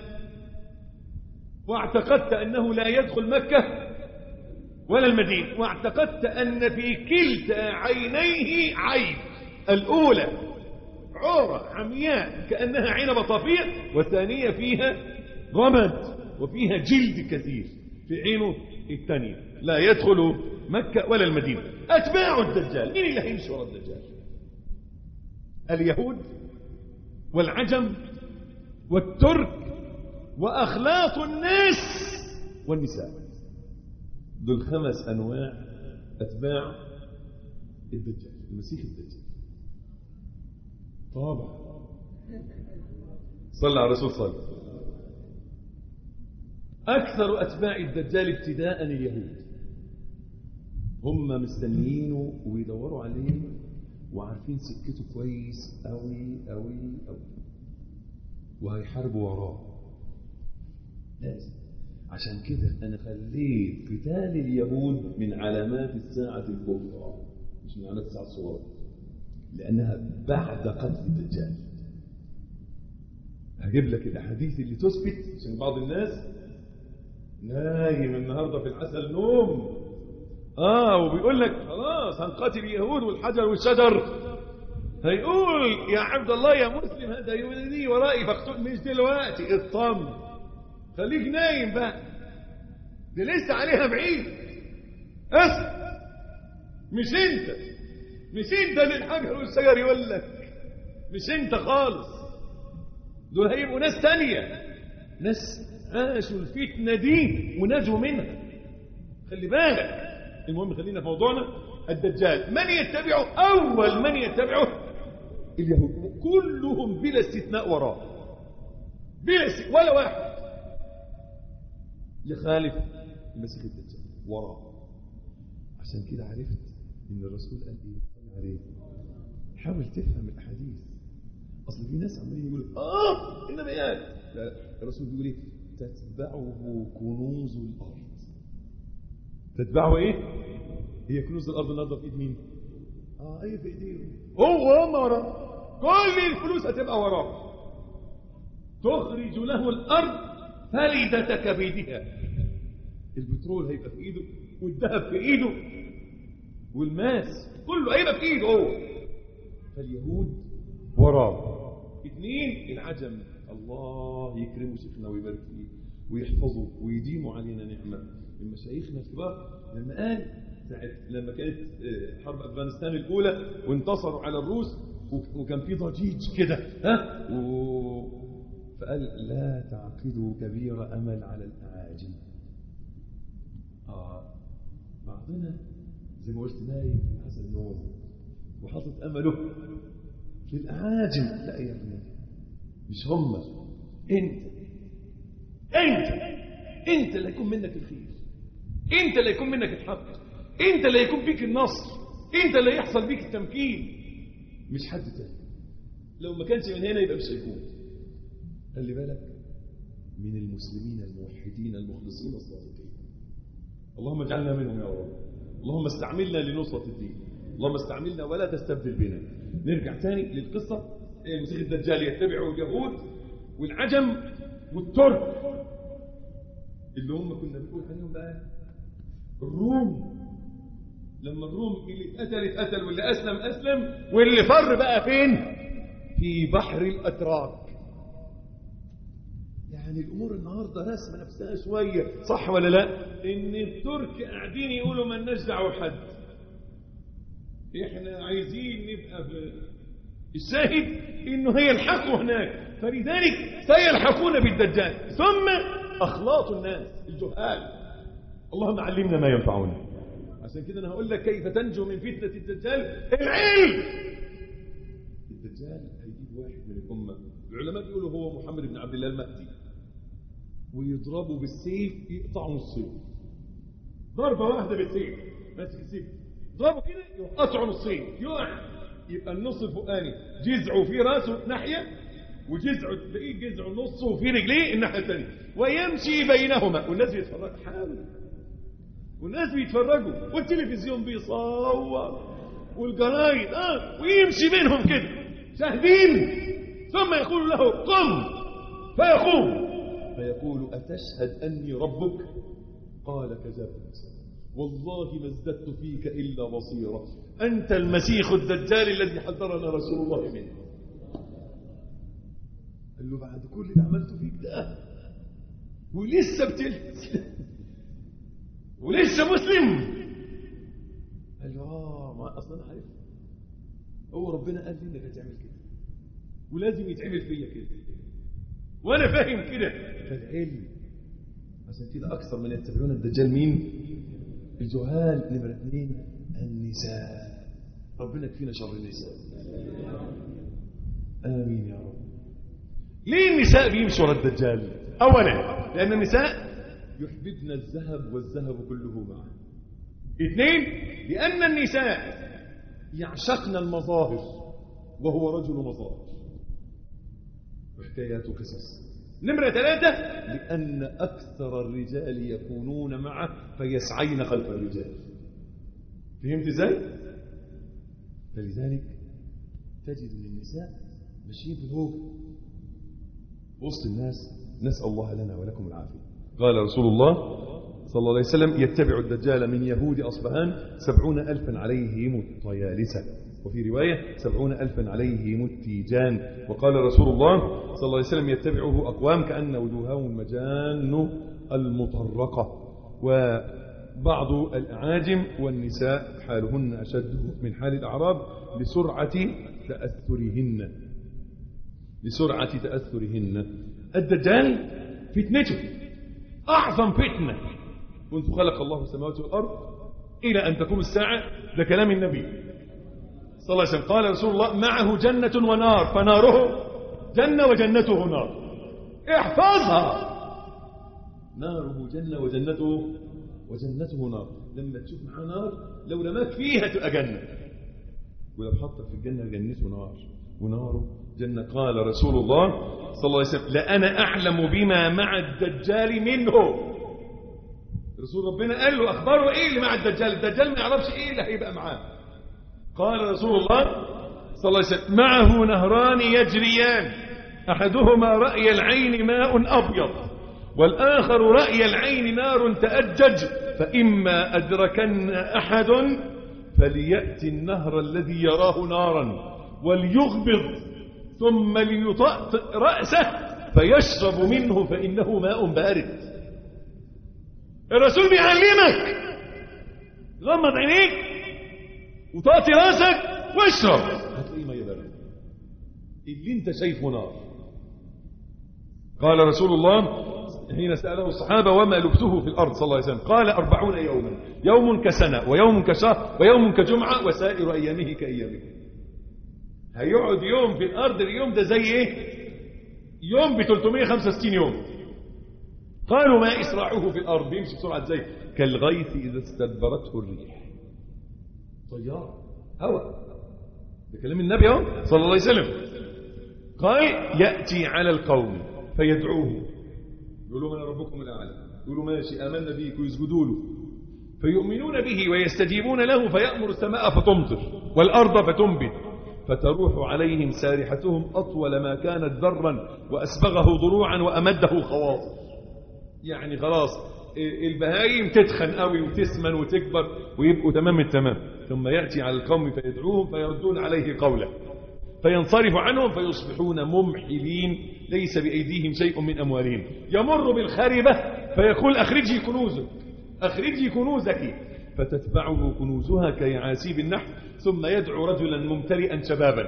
واعتقدت أنه لا يدخل مكة ولا المدينة واعتقدت أن في كلتا عينيه عيب الأولى عورة عمياء كأنها عنب طفية والثانية فيها رمد وفيها جلد كثير في عينه الثانية لا يدخل مكة ولا المدينة أتباع الدجال مين اللي هيمشي ورا الدجال اليهود والعجم والترك وأخلاط الناس والنساء دول خمس أنواع أتباع الدجال المسيح الدجال طبعا صلى على الرسول صلى أكثر أتباع الدجال ابتداء اليهود هم مستنيينه ويدوروا عليه وعارفين سكته كويس أوي أوي أوي وهيحاربوا وراه لازم عشان كده أنا خليت قتال اليهود من علامات الساعة الكبرى مش من علامات الساعة الصغرى لأنها بعد قتل الدجال هجيب لك الأحاديث اللي تثبت عشان بعض الناس نايم النهاردة في العسل نوم آه وبيقول لك خلاص هنقاتل اليهود والحجر والشجر هيقول يا عبد الله يا مسلم هذا يولدي ورائي فاقتل مش دلوقتي اطمن خليك نايم بقى دي لسه عليها بعيد اصحى مش انت مش انت اللي الحجر والشجر يقول لك مش انت خالص دول هيبقوا ناس تانية ناس عاشوا الفتنة دي ونجوا منها خلي بالك المهم خلينا في موضوعنا الدجال من يتبعه أول من يتبعه اليهود كلهم بلا استثناء وراه بلا استثناء ولا واحد يخالف المسيح الدجال وراه عشان كده عرفت ان الرسول قال ايه صلى عليه حاول تفهم الاحاديث اصل في ناس عمالين يقولوا اه النبي قال لا الرسول بيقول ايه تتبعه كنوز الارض تتبعه ايه هي كنوز الارض النهارده في ايد مين اه ايه في ايديهم هو هم وراه كل الفلوس هتبقى وراه تخرج له الارض فلدة كبدها البترول هيبقى في ايده والذهب في ايده والماس كله هيبقى في ايده هو فاليهود وراه اثنين العجم الله يكرمه شيخنا ويبارك فيه ويحفظه ويديمه علينا نعمه من مشايخنا الكبار لما قال ساعة لما كانت حرب افغانستان الاولى وانتصروا على الروس وكان في ضجيج كده ها و... فقال لا تعقدوا كبير امل على الاعاجم اه بعضنا زي ما قلت نايم في حسن نوم وحاطط امله في الأعاجم لا يا ابني مش هم انت انت انت اللي هيكون منك الخير انت اللي هيكون منك الحق انت اللي هيكون بيك النصر انت اللي يحصل بيك التمكين مش حد تاني لو ما كانش من هنا يبقى مش هيكون خلي بالك من المسلمين الموحدين المخلصين الصادقين اللهم اجعلنا منهم يا رب اللهم استعملنا لنصرة الدين اللهم استعملنا ولا تستبدل بنا نرجع تاني للقصة المسيح الدجال يتبعه اليهود والعجم والترك اللي هم كنا بنقول عليهم بقى الروم لما الروم اللي اتقتل اتقتل واللي اسلم اسلم واللي فر بقى فين في بحر الاتراك يعني الامور النهارده رسمه نفسها شويه صح ولا لا ان الترك قاعدين يقولوا ما لناش دعوه بحد احنا عايزين نبقى في الشاهد انه هي الحق هناك فلذلك سيلحقون بالدجال ثم اخلاط الناس الجهال اللهم علمنا ما ينفعنا عشان كده انا هقول لك كيف تنجو من فتنه الدجال العلم الدجال هيجيب واحد من الامه العلماء بيقولوا هو محمد بن عبد الله المهدي ويضربه بالسيف يقطعه نصين ضربه واحده بالسيف ماسك السيف ضربه كده يروح قطعه نصين يقع يبقى النص الفوقاني جذعه في راسه ناحيه وجذعه تلاقيه جذعه نصه وفي رجليه الناحيه الثانيه ويمشي بينهما والناس بيتفرجوا حاول والناس بيتفرجوا والتلفزيون بيصور والجرايد اه ويمشي بينهم كده شاهدين ثم يقول له قم فيقوم فيقول أتشهد أني ربك قال كذبت والله ما ازددت فيك إلا بصيرة أنت المسيح الدجال الذي حذرنا رسول الله منه قال له بعد كل اللي عملته فيك ده ولسه بتلبس ولسه مسلم قال له اه ما اصلا عارف هو ربنا قال لي انك هتعمل كده ولازم يتعمل فيا كده وانا فاهم كده فالعلم عشان كده اكثر من يتبعون الدجال مين الجهال نمرة اثنين النساء ربنا يكفينا شر النساء امين يا رب ليه النساء بيمشوا ورا الدجال اولا لان النساء يحببن الذهب والذهب كله معه اثنين لان النساء يعشقن المظاهر وهو رجل مظاهر وحكايات قصص نمرة ثلاثة لأن أكثر الرجال يكونون معه فيسعين خلف الرجال فهمت ازاي؟ فلذلك تجد ان النساء ماشيين في الهوب وسط الناس نسأل الله لنا ولكم العافية قال رسول الله صلى الله عليه وسلم يتبع الدجال من يهود أصبهان سبعون ألفا عليهم الطيالسة وفي رواية سبعون ألفا عليهم التيجان وقال رسول الله صلى الله عليه وسلم يتبعه أقوام كأن وجوههم المجان المطرقة وبعض الأعاجم والنساء حالهن أشد من حال الأعراب لسرعة تأثرهن لسرعة تأثرهن الدجال فتنته أعظم فتنة كنت خلق الله السماوات والأرض إلى أن تقوم الساعة ده كلام النبي صلى الله عليه وسلم قال رسول الله معه جنة ونار فناره جنة وجنته نار احفظها ناره جنة وجنته وجنته نار لما تشوف معاه نار لو رماك فيها تبقى جنة ولو حطك في الجنة جنته نار وناره جنة قال رسول الله صلى الله عليه وسلم لأنا أعلم بما مع الدجال منه رسول ربنا قال له أخباره إيه اللي مع الدجال الدجال ما يعرفش إيه اللي هيبقى معاه قال رسول الله صلى الله عليه وسلم معه نهران يجريان أحدهما رأي العين ماء أبيض والآخر رأي العين نار تأجج فإما أدركن أحد فليأتي النهر الذي يراه نارا وليغبض ثم ليطأ رأسه فيشرب منه فإنه ماء بارد الرسول بيعلمك غمض عينيك وطأتي راسك واشرب هتلاقيه ميه بارد اللي انت شايفه نار قال رسول الله حين سأله الصحابة وما لبثه في الأرض صلى الله عليه وسلم قال أربعون يوما يوم كسنة ويوم كشهر ويوم كجمعة وسائر أيامه كأيامه هيقعد يوم في الارض اليوم ده زي ايه يوم ب 365 يوم قالوا ما اسراعه في الارض بيمشي بسرعه ازاي كالغيث اذا استدبرته الريح طيار هواء ده كلام النبي اهو صلى الله عليه وسلم قال ياتي على القوم فيدعوه يقولوا من ربكم الاعلى يقولوا ماشي امنا بيك ويسجدوا له فيؤمنون به ويستجيبون له فيأمر السماء فتمطر والأرض فتنبت فتروح عليهم سارحتهم أطول ما كانت ذرا وأسبغه ضروعا وأمده خواص يعني خلاص البهايم تتخن قوي وتسمن وتكبر ويبقوا تمام التمام ثم يأتي على القوم فيدعوهم فيردون عليه قوله فينصرف عنهم فيصبحون ممحلين ليس بأيديهم شيء من أموالهم يمر بالخربة فيقول أخرجي كنوزك أخرجي كنوزك فتتبعه كنوزها كيعاسيب النحل ثم يدعو رجلا ممتلئا شبابا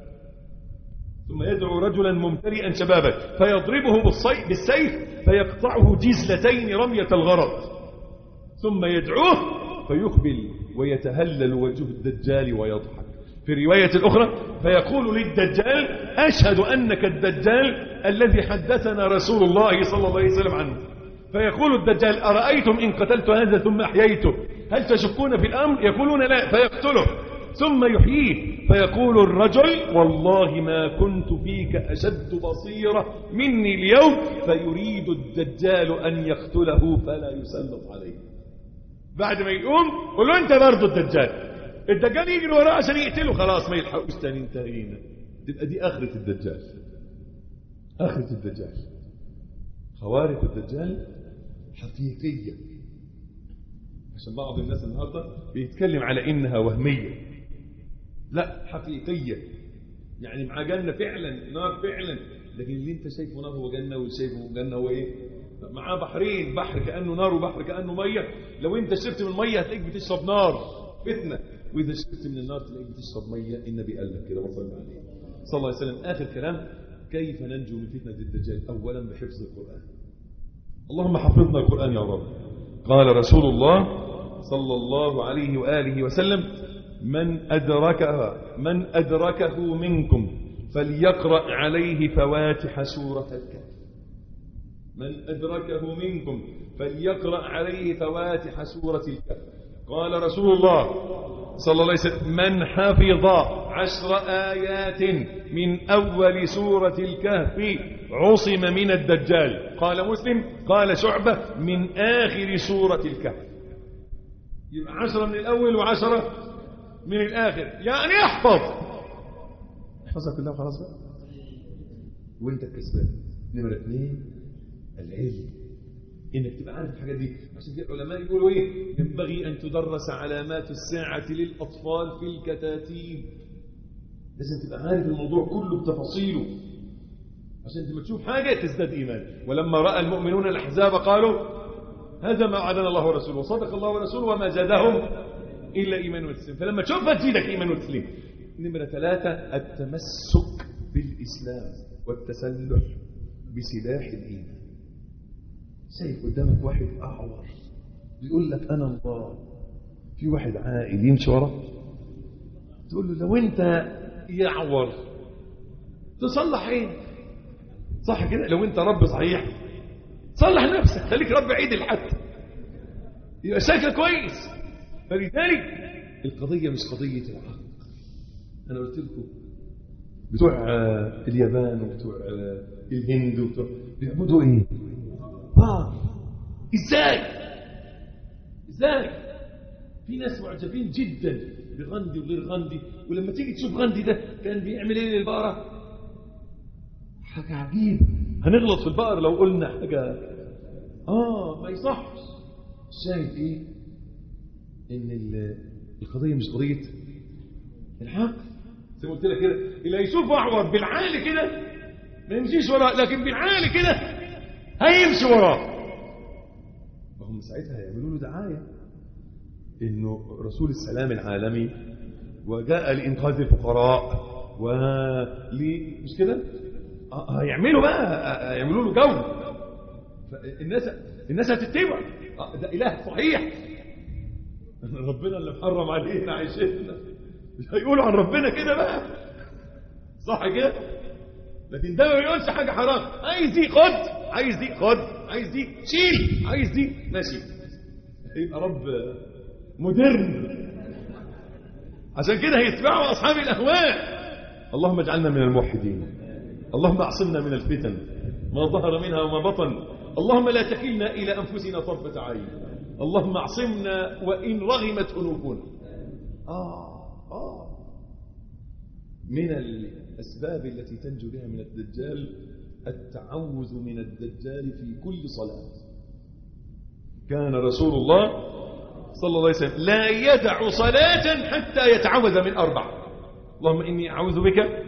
ثم يدعو رجلا ممتلئا شبابا فيضربه بالصي- بالسيف فيقطعه جزلتين رمية الغرض ثم يدعوه فيقبل ويتهلل وجه الدجال ويضحك في الرواية الأخرى فيقول للدجال أشهد أنك الدجال الذي حدثنا رسول الله صلى الله عليه وسلم عنه فيقول الدجال أرأيتم إن قتلت هذا ثم أحييته هل تشكون في الأمر يقولون لا فيقتله ثم يحييه فيقول الرجل والله ما كنت فيك أشد بصيرة مني اليوم فيريد الدجال أن يقتله فلا يسلط عليه بعد ما يقوم قول له انت برضه الدجال الدجال يجري وراه عشان يقتله خلاص ما يلحقوش تاني انتهينا تبقى دي اخرة الدجال اخرة الدجال خوارق الدجال حقيقية عشان بعض الناس النهارده بيتكلم على انها وهمية لا حقيقية يعني معاه جنة فعلا نار فعلا لكن اللي انت شايفه نار هو جنة واللي شايفه جنة هو ايه معاه بحرين بحر كأنه نار وبحر كأنه مية لو انت شربت من المية هتلاقيك بتشرب نار فتنة واذا شربت من النار تلاقيك بتشرب مية النبي قال لك كده وصلى عليه صلى الله عليه وسلم اخر كلام كيف ننجو من فتنة الدجال اولا بحفظ القرآن اللهم حفظنا القرآن يا رب قال رسول الله صلى الله عليه وآله وسلم من أدركها من أدركه منكم فليقرأ عليه فواتح سورة الكهف من أدركه منكم فليقرأ عليه فواتح سورة الكهف قال رسول الله صلى الله عليه وسلم من حفظ عشر آيات من أول سورة الكهف عصم من الدجال قال مسلم قال شعبة من آخر سورة الكهف يبقى عشرة من الأول وعشرة من الآخر يعني احفظ احفظها كلها وخلاص بقى وانت الكسبان نمرة اثنين العلم انك تبقى عارف الحاجات دي عشان كده العلماء يقولوا ايه ينبغي ان تدرس علامات الساعة للأطفال في الكتاتيب لازم تبقى عارف الموضوع كله بتفاصيله عشان لما تشوف حاجة تزداد إيمان ولما رأى المؤمنون الأحزاب قالوا هذا ما وعدنا الله ورسوله وصدق الله ورسوله وما زادهم إلا إيمان وتسليم فلما تشوفها تزيدك إيمان وتسليم نمرة ثلاثة التمسك بالإسلام والتسلح بسلاح الإيمان شايف قدامك واحد أعور بيقول لك أنا الله في واحد عاقل يمشي وراه تقول له لو أنت يعور تصلح ايه صح كده لو انت رب صحيح صلح نفسك خليك رب عيد حتى يبقى شكلك كويس فلذلك القضية مش قضية العقل أنا قلت لكم بتوع آه، اليابان وبتوع آه، الهند وبتوع بيعبدوا ايه؟ بار ازاي؟ ازاي؟ في ناس معجبين جدا بغندي وغير غندي ولما تيجي تشوف غندي ده كان بيعمل ايه للبقرة حاجة عجيبة هنغلط في البقر لو قلنا حاجة اه ما يصحش شايف ايه ان ال- القضية مش قضية العقل زي ما قلت لك كده اللي هيشوف اعور بالعالي كده ما يمشيش وراه لكن بالعالي كده هيمشي وراه فهم ساعتها هيعملوا له دعايه انه رسول السلام العالمي وجاء لانقاذ الفقراء ولي مش كده آه، هيعملوا بقى هيعملوا له جو الناس الناس هتتبع آه، ده اله صحيح ربنا اللي محرم علينا عيشتنا مش هيقولوا عن ربنا كده بقى صح كده لكن ده ما بيقولش حاجه حرام عايز دي خد عايز دي خد عايز دي شيل عايز دي ماشي يبقى رب مدرن عشان كده هيتبعوا اصحاب الاهواء اللهم اجعلنا من الموحدين اللهم اعصمنا من الفتن ما ظهر منها وما بطن اللهم لا تكلنا الى انفسنا طرفه عين اللهم اعصمنا وان رغمت انوفنا اه اه من الاسباب التي تنجو بها من الدجال التعوذ من الدجال في كل صلاه كان رسول الله صلى الله عليه وسلم لا يدع صلاة حتى يتعوذ من أربع اللهم إني أعوذ بك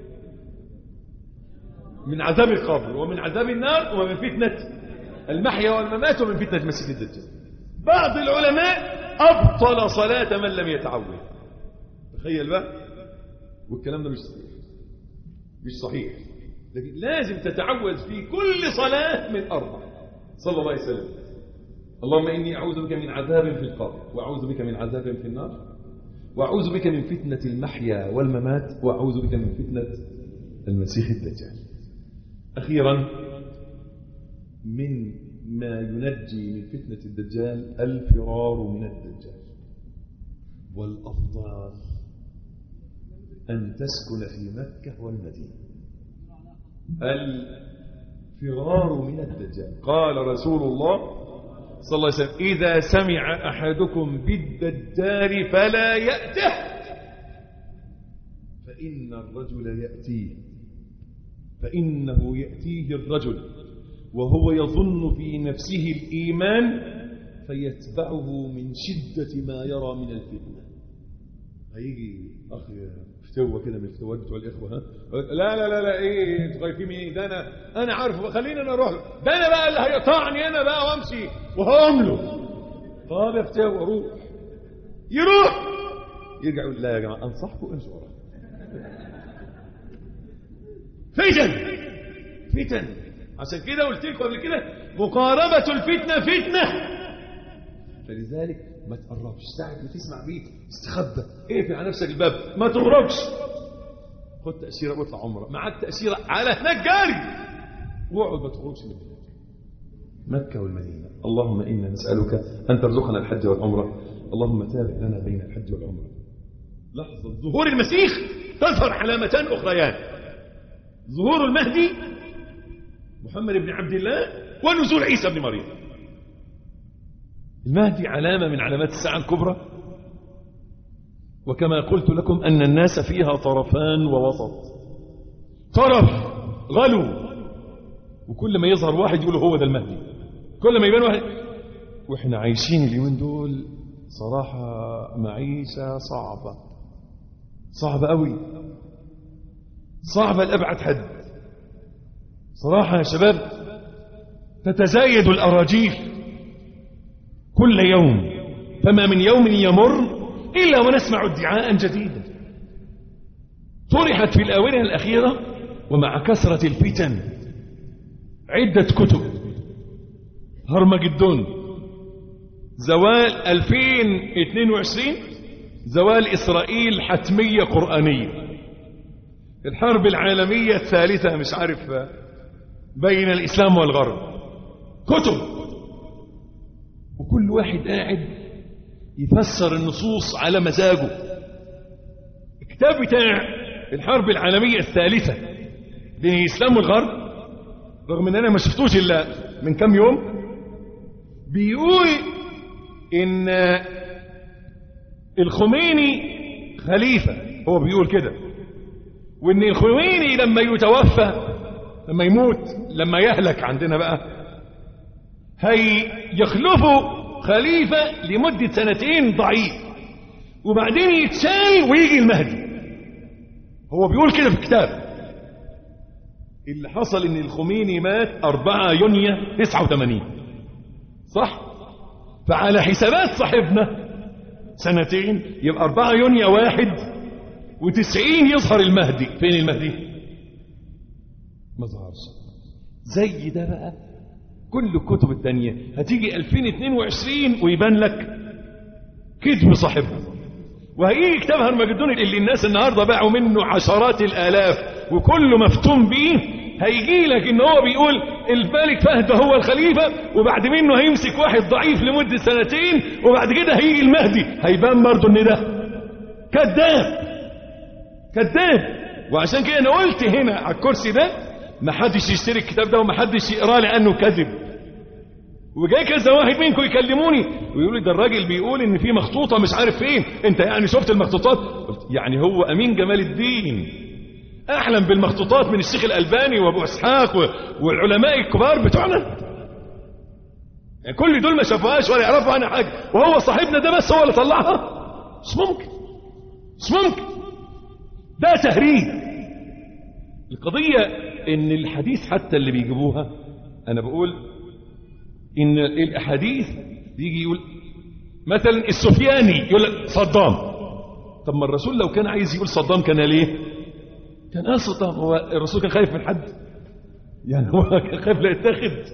من عذاب القبر ومن عذاب النار ومن فتنة المحيا والممات ومن فتنة مسيح الدجال بعض العلماء أبطل صلاة من لم يتعوذ تخيل بقى والكلام ده مش صحيح مش صحيح لكن لازم تتعوذ في كل صلاة من أربع صلى الله عليه وسلم اللهم إني أعوذ بك من عذاب في القبر وأعوذ بك من عذاب في النار وأعوذ بك من فتنة المحيا والممات وأعوذ بك من فتنة المسيح الدجال أخيرا من ما ينجي من فتنة الدجال الفرار من الدجال والأفضل أن تسكن في مكة والمدينة الفرار من الدجال قال رسول الله صلى الله عليه وسلم إذا سمع أحدكم بالدجال فلا يأته فإن الرجل يأتيه فإنه يأتيه الرجل وهو يظن في نفسه الإيمان فيتبعه من شدة ما يرى من الفتنة هيجي أخ فتوة كده من الفتوات بتوع الإخوة ها لا لا لا لا إيه أنتوا خايفين مني ده أنا أنا عارفه خليني أنا أروح له ده أنا بقى اللي هيقطعني أنا بقى وأمشي وهقوم له طب يا فتوة روح يروح يرجع يقول لا يا جماعة أنصحكم امشوا وراه فتن فتن عشان كده قلت لكم قبل كده مقاربة الفتنة فتنة فلذلك ما تقربش ساعة ما تسمع بيه استخبى اقفل على نفسك الباب ما تغربش خد تأشيرة واطلع عمرة معاك تأشيرة على هناك جاري واقعد ما تخرجش من البيت مكة والمدينة اللهم إنا نسألك أن ترزقنا الحج والعمرة اللهم تابع لنا بين الحج والعمرة لحظة ظهور المسيح تظهر علامتان أخريان ظهور المهدي محمد بن عبد الله ونزول عيسى بن مريم المهدي علامة من علامات الساعة الكبرى وكما قلت لكم أن الناس فيها طرفان ووسط طرف غلو وكل ما يظهر واحد يقول هو ده المهدي كل ما يبان واحد واحنا عايشين اليومين دول صراحة معيشة صعبة صعبة قوي صعبة لأبعد حد صراحة يا شباب تتزايد الأراجيف كل يوم فما من يوم يمر إلا ونسمع ادعاء جديدا طرحت في الآونة الأخيرة ومع كثرة الفتن عدة كتب هرمجدون زوال 2022 زوال إسرائيل حتمية قرآنية الحرب العالمية الثالثة مش عارف بين الإسلام والغرب كتب وكل واحد قاعد يفسر النصوص على مزاجه الكتاب بتاع الحرب العالمية الثالثة بين الإسلام والغرب رغم ان انا ما شفتوش الا من كام يوم بيقول ان الخميني خليفة هو بيقول كده وان الخميني لما يتوفى لما يموت لما يهلك عندنا بقى هي يخلفه خليفة لمدة سنتين ضعيف وبعدين يتشال ويجي المهدي هو بيقول كده في الكتاب اللي حصل ان الخميني مات 4 يونيو 89 صح فعلى حسابات صاحبنا سنتين يبقى 4 يونيو واحد و90 يظهر المهدي فين المهدي ما ظهرش زي ده بقى كل الكتب التانية هتيجي 2022 ويبان لك كذب صاحبها وهيجي كتاب هرمجدون اللي الناس النهارده باعوا منه عشرات الالاف وكله مفتون بيه هيجي لك ان هو بيقول الملك فهد هو الخليفه وبعد منه هيمسك واحد ضعيف لمده سنتين وبعد كده هيجي المهدي هيبان برضه ان ده كذاب كذاب وعشان كده انا قلت هنا على الكرسي ده ما حدش يشتري الكتاب ده وما حدش يقراه لانه كذب وجاي كذا واحد منكم يكلموني ويقول لي ده الراجل بيقول ان في مخطوطه مش عارف فين انت يعني شفت المخطوطات قلت يعني هو امين جمال الدين احلم بالمخطوطات من الشيخ الالباني وابو اسحاق و- والعلماء الكبار بتوعنا يعني كل دول ما شافوهاش ولا يعرفوا عنها حاجه وهو صاحبنا ده بس هو اللي طلعها مش ممكن مش ممكن ده تهريج القضيه ان الحديث حتى اللي بيجيبوها انا بقول ان الاحاديث يجي يقول مثلا السفياني يقول لك صدام طب ما الرسول لو كان عايز يقول صدام كان ليه كان قال صدام هو الرسول كان خايف من حد يعني هو كان خايف لا يتاخد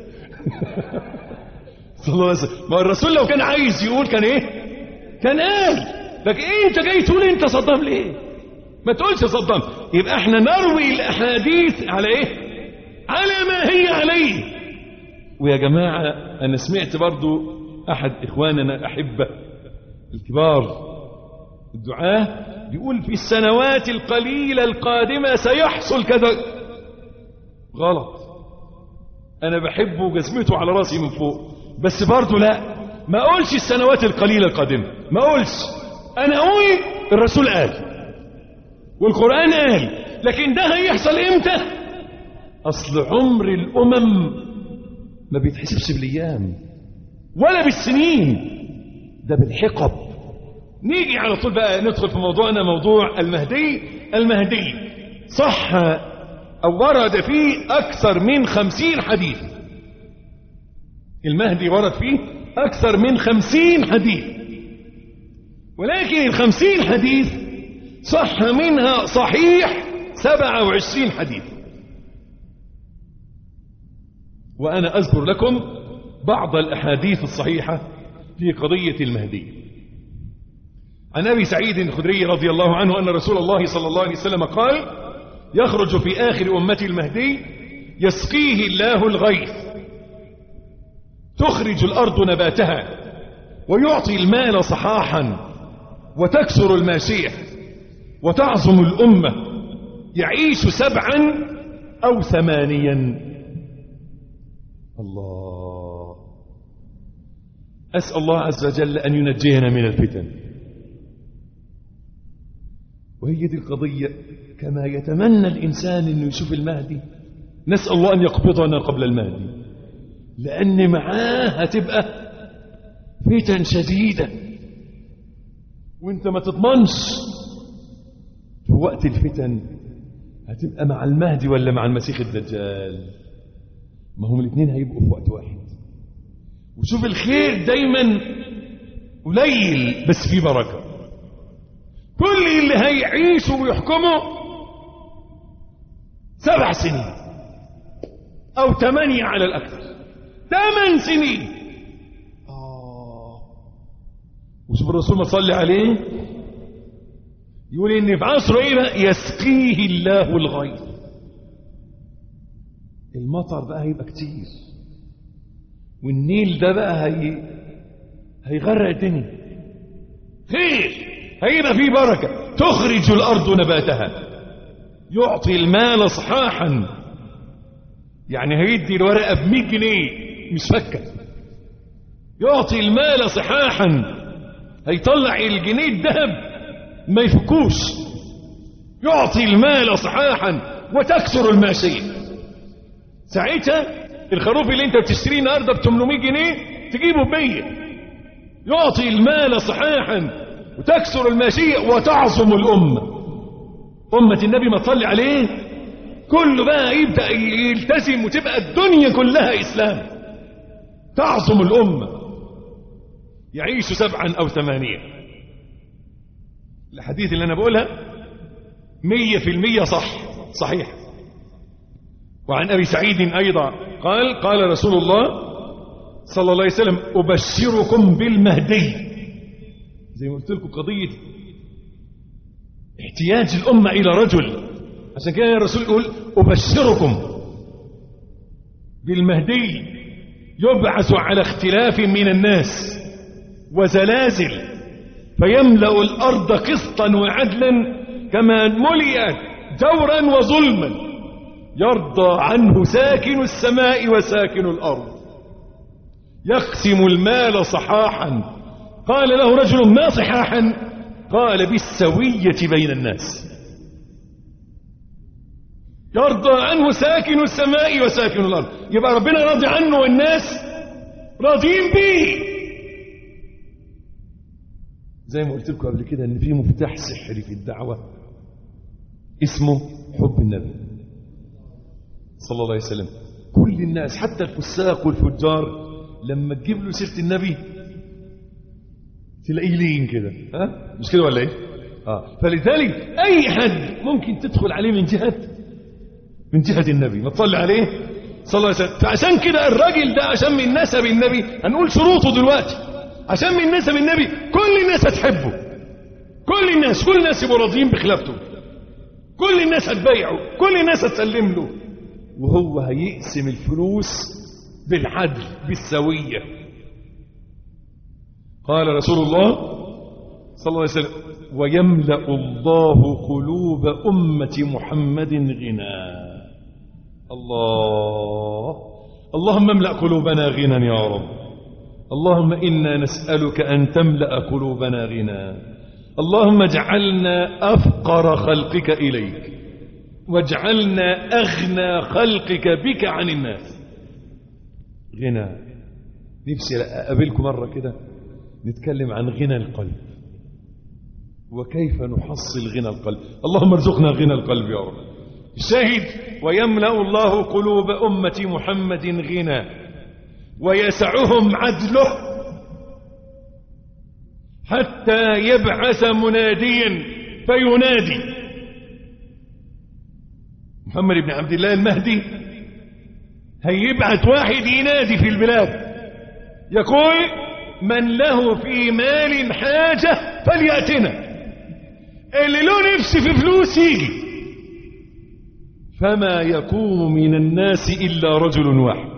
صلى الله عليه وسلم ما الرسول لو كان عايز يقول كان ايه كان قال لكن ايه انت جاي تقول انت صدام ليه ما تقولش صدام يبقى احنا نروي الاحاديث على ايه على ما هي عليه ويا جماعة أنا سمعت برضو أحد إخواننا الأحبة الكبار الدعاة بيقول في السنوات القليلة القادمة سيحصل كذا غلط أنا بحبه وجزمته على راسي من فوق بس برضو لا ما أقولش السنوات القليلة القادمة ما أقولش أنا أقول الرسول قال والقرآن قال لكن ده هيحصل إمتى أصل عمر الأمم ما بيتحسبش بالايام ولا بالسنين ده بالحقب نيجي على طول بقى ندخل في موضوعنا موضوع المهدي المهدي صح او ورد فيه اكثر من خمسين حديث المهدي ورد فيه اكثر من خمسين حديث ولكن الخمسين حديث صح منها صحيح سبعة وعشرين حديث وأنا أذكر لكم بعض الأحاديث الصحيحة في قضية المهدي عن أبي سعيد الخدري رضي الله عنه أن رسول الله صلى الله عليه وسلم قال يخرج في آخر أمتي المهدي يسقيه الله الغيث تخرج الأرض نباتها ويعطي المال صحاحا وتكسر الماشية وتعظم الأمة يعيش سبعا أو ثمانيا الله أسأل الله عز وجل أن ينجينا من الفتن وهي دي القضية كما يتمنى الإنسان أنه يشوف المهدي نسأل الله أن يقبضنا قبل المهدي لأن معاه هتبقى فتن شديدة وانت ما تضمنش في وقت الفتن هتبقى مع المهدي ولا مع المسيح الدجال ما هم الاثنين هيبقوا في وقت واحد وشوف الخير دايما قليل بس فيه بركة كل اللي هيعيشوا ويحكموا سبع سنين او ثمانية على الاكثر ثمان سنين آه. وشوف الرسول ما صلي عليه يقول ان في عصره ايه بقى يسقيه الله الغيث المطر بقى هيبقى كتير والنيل ده بقى هي هيغرق الدنيا خير هيبقى فيه بركة تخرج الأرض نباتها يعطي المال صحاحا يعني هيدي الورقة ب 100 جنيه مش فكة يعطي المال صحاحا هيطلع الجنيه الذهب ما يفكوش يعطي المال صحاحا وتكثر الماشيه ساعتها الخروف اللي انت بتشتريه النهارده ب 800 جنيه تجيبه ب 100 يعطي المال صحاحا وتكسر الماشيه وتعظم الامه امه النبي ما تصلي عليه كله بقى يبدا يلتزم وتبقى الدنيا كلها اسلام تعظم الامه يعيش سبعا او ثمانيه الحديث اللي انا بقولها مية في المية صح صحيح وعن أبي سعيد أيضا قال قال رسول الله صلى الله عليه وسلم أبشركم بالمهدي زي ما قلت لكم قضية احتياج الأمة إلى رجل عشان كده الرسول يقول أبشركم بالمهدي يبعث على اختلاف من الناس وزلازل فيملأ الأرض قسطا وعدلا كما ملئت جورا وظلما يرضى عنه ساكن السماء وساكن الأرض يقسم المال صحاحا قال له رجل ما صحاحا قال بالسوية بين الناس يرضى عنه ساكن السماء وساكن الأرض يبقى ربنا راضي عنه والناس راضيين بيه زي ما قلت لكم قبل كده ان في مفتاح سحري في الدعوة اسمه حب النبي صلى الله عليه وسلم كل الناس حتى الفساق والفجار لما تجيب له سيرة النبي تلاقيه لين كده ها مش كده ولا ايه اه فلذلك اي حد ممكن تدخل عليه من جهه من جهه النبي ما تصلي عليه صلى الله عليه وسلم فعشان كده الراجل ده عشان من نسب النبي هنقول شروطه دلوقتي عشان من نسب النبي كل الناس هتحبه كل الناس كل الناس يبقوا راضيين بخلافته كل الناس هتبايعه كل الناس هتسلم له وهو هيقسم الفلوس بالعدل بالسويه قال رسول الله صلى الله عليه وسلم ويملأ الله قلوب أمة محمد غنى الله اللهم املأ قلوبنا غنى يا رب اللهم إنا نسألك أن تملأ قلوبنا غنى اللهم اجعلنا أفقر خلقك إليك واجعلنا أغنى خلقك بك عن الناس غنى نفسي أقابلكم مرة كده نتكلم عن غنى القلب وكيف نحصل غنى القلب اللهم ارزقنا غنى القلب يا رب الشاهد ويملأ الله قلوب أمة محمد غنى ويسعهم عدله حتى يبعث مناديا فينادي محمد بن عبد الله المهدي هيبعث واحد ينادي في البلاد يقول من له في مال حاجة فليأتنا اللي له نفس في فلوس يجي فما يقوم من الناس إلا رجل واحد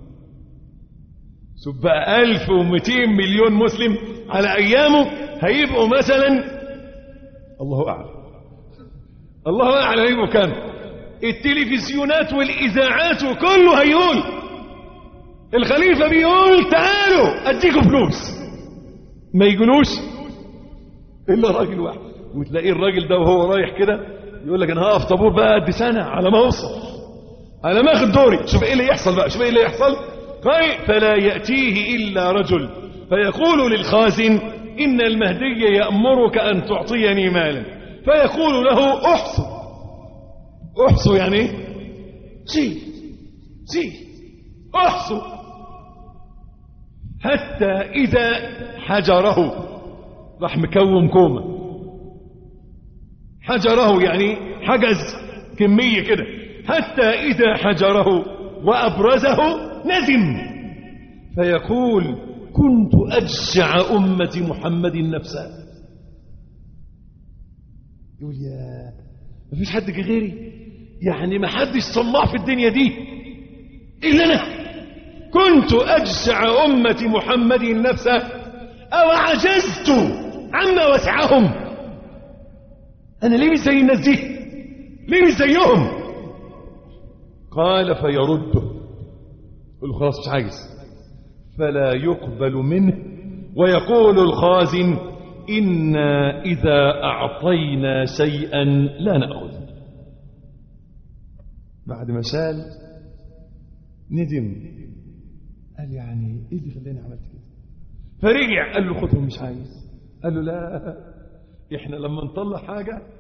سبقى ألف ومتين مليون مسلم على أيامه هيبقوا مثلا الله أعلم الله أعلم هيبقوا كام التلفزيونات والإذاعات وكله هيقول الخليفة بيقول تعالوا أديكم فلوس ما يقولوش إلا راجل واحد وتلاقيه الراجل ده وهو رايح كده يقول لك أنا هقف طابور بقى قد سنة على ما أوصل على ما أخد دوري شوف إيه اللي يحصل بقى شوف إيه اللي يحصل قال فلا يأتيه إلا رجل فيقول للخازن إن المهدي يأمرك أن تعطيني مالا فيقول له أحصو أحصو يعني إيه؟ سي سي أحصو حتى إذا حجره راح مكوم كومة حجره يعني حجز كمية كده حتى إذا حجره وأبرزه ندم فيقول كنت أجشع أمة محمد نفسها يقول يا ما فيش حد غيري يعني ما حدش طماع في الدنيا دي إلا أنا كنت أجشع أمة محمد نفسه أو عجزت عما وسعهم أنا ليه مش زي الناس دي ليه مش زيهم قال فيرده يقول له خلاص مش عايز فلا يقبل منه ويقول الخازن إنا إذا أعطينا شيئا لا نأخذ بعد ما شال ندم قال يعني ايه اللي خلاني عملت كده فرجع قال له خدهم مش عايز قال له لا احنا لما نطلع حاجة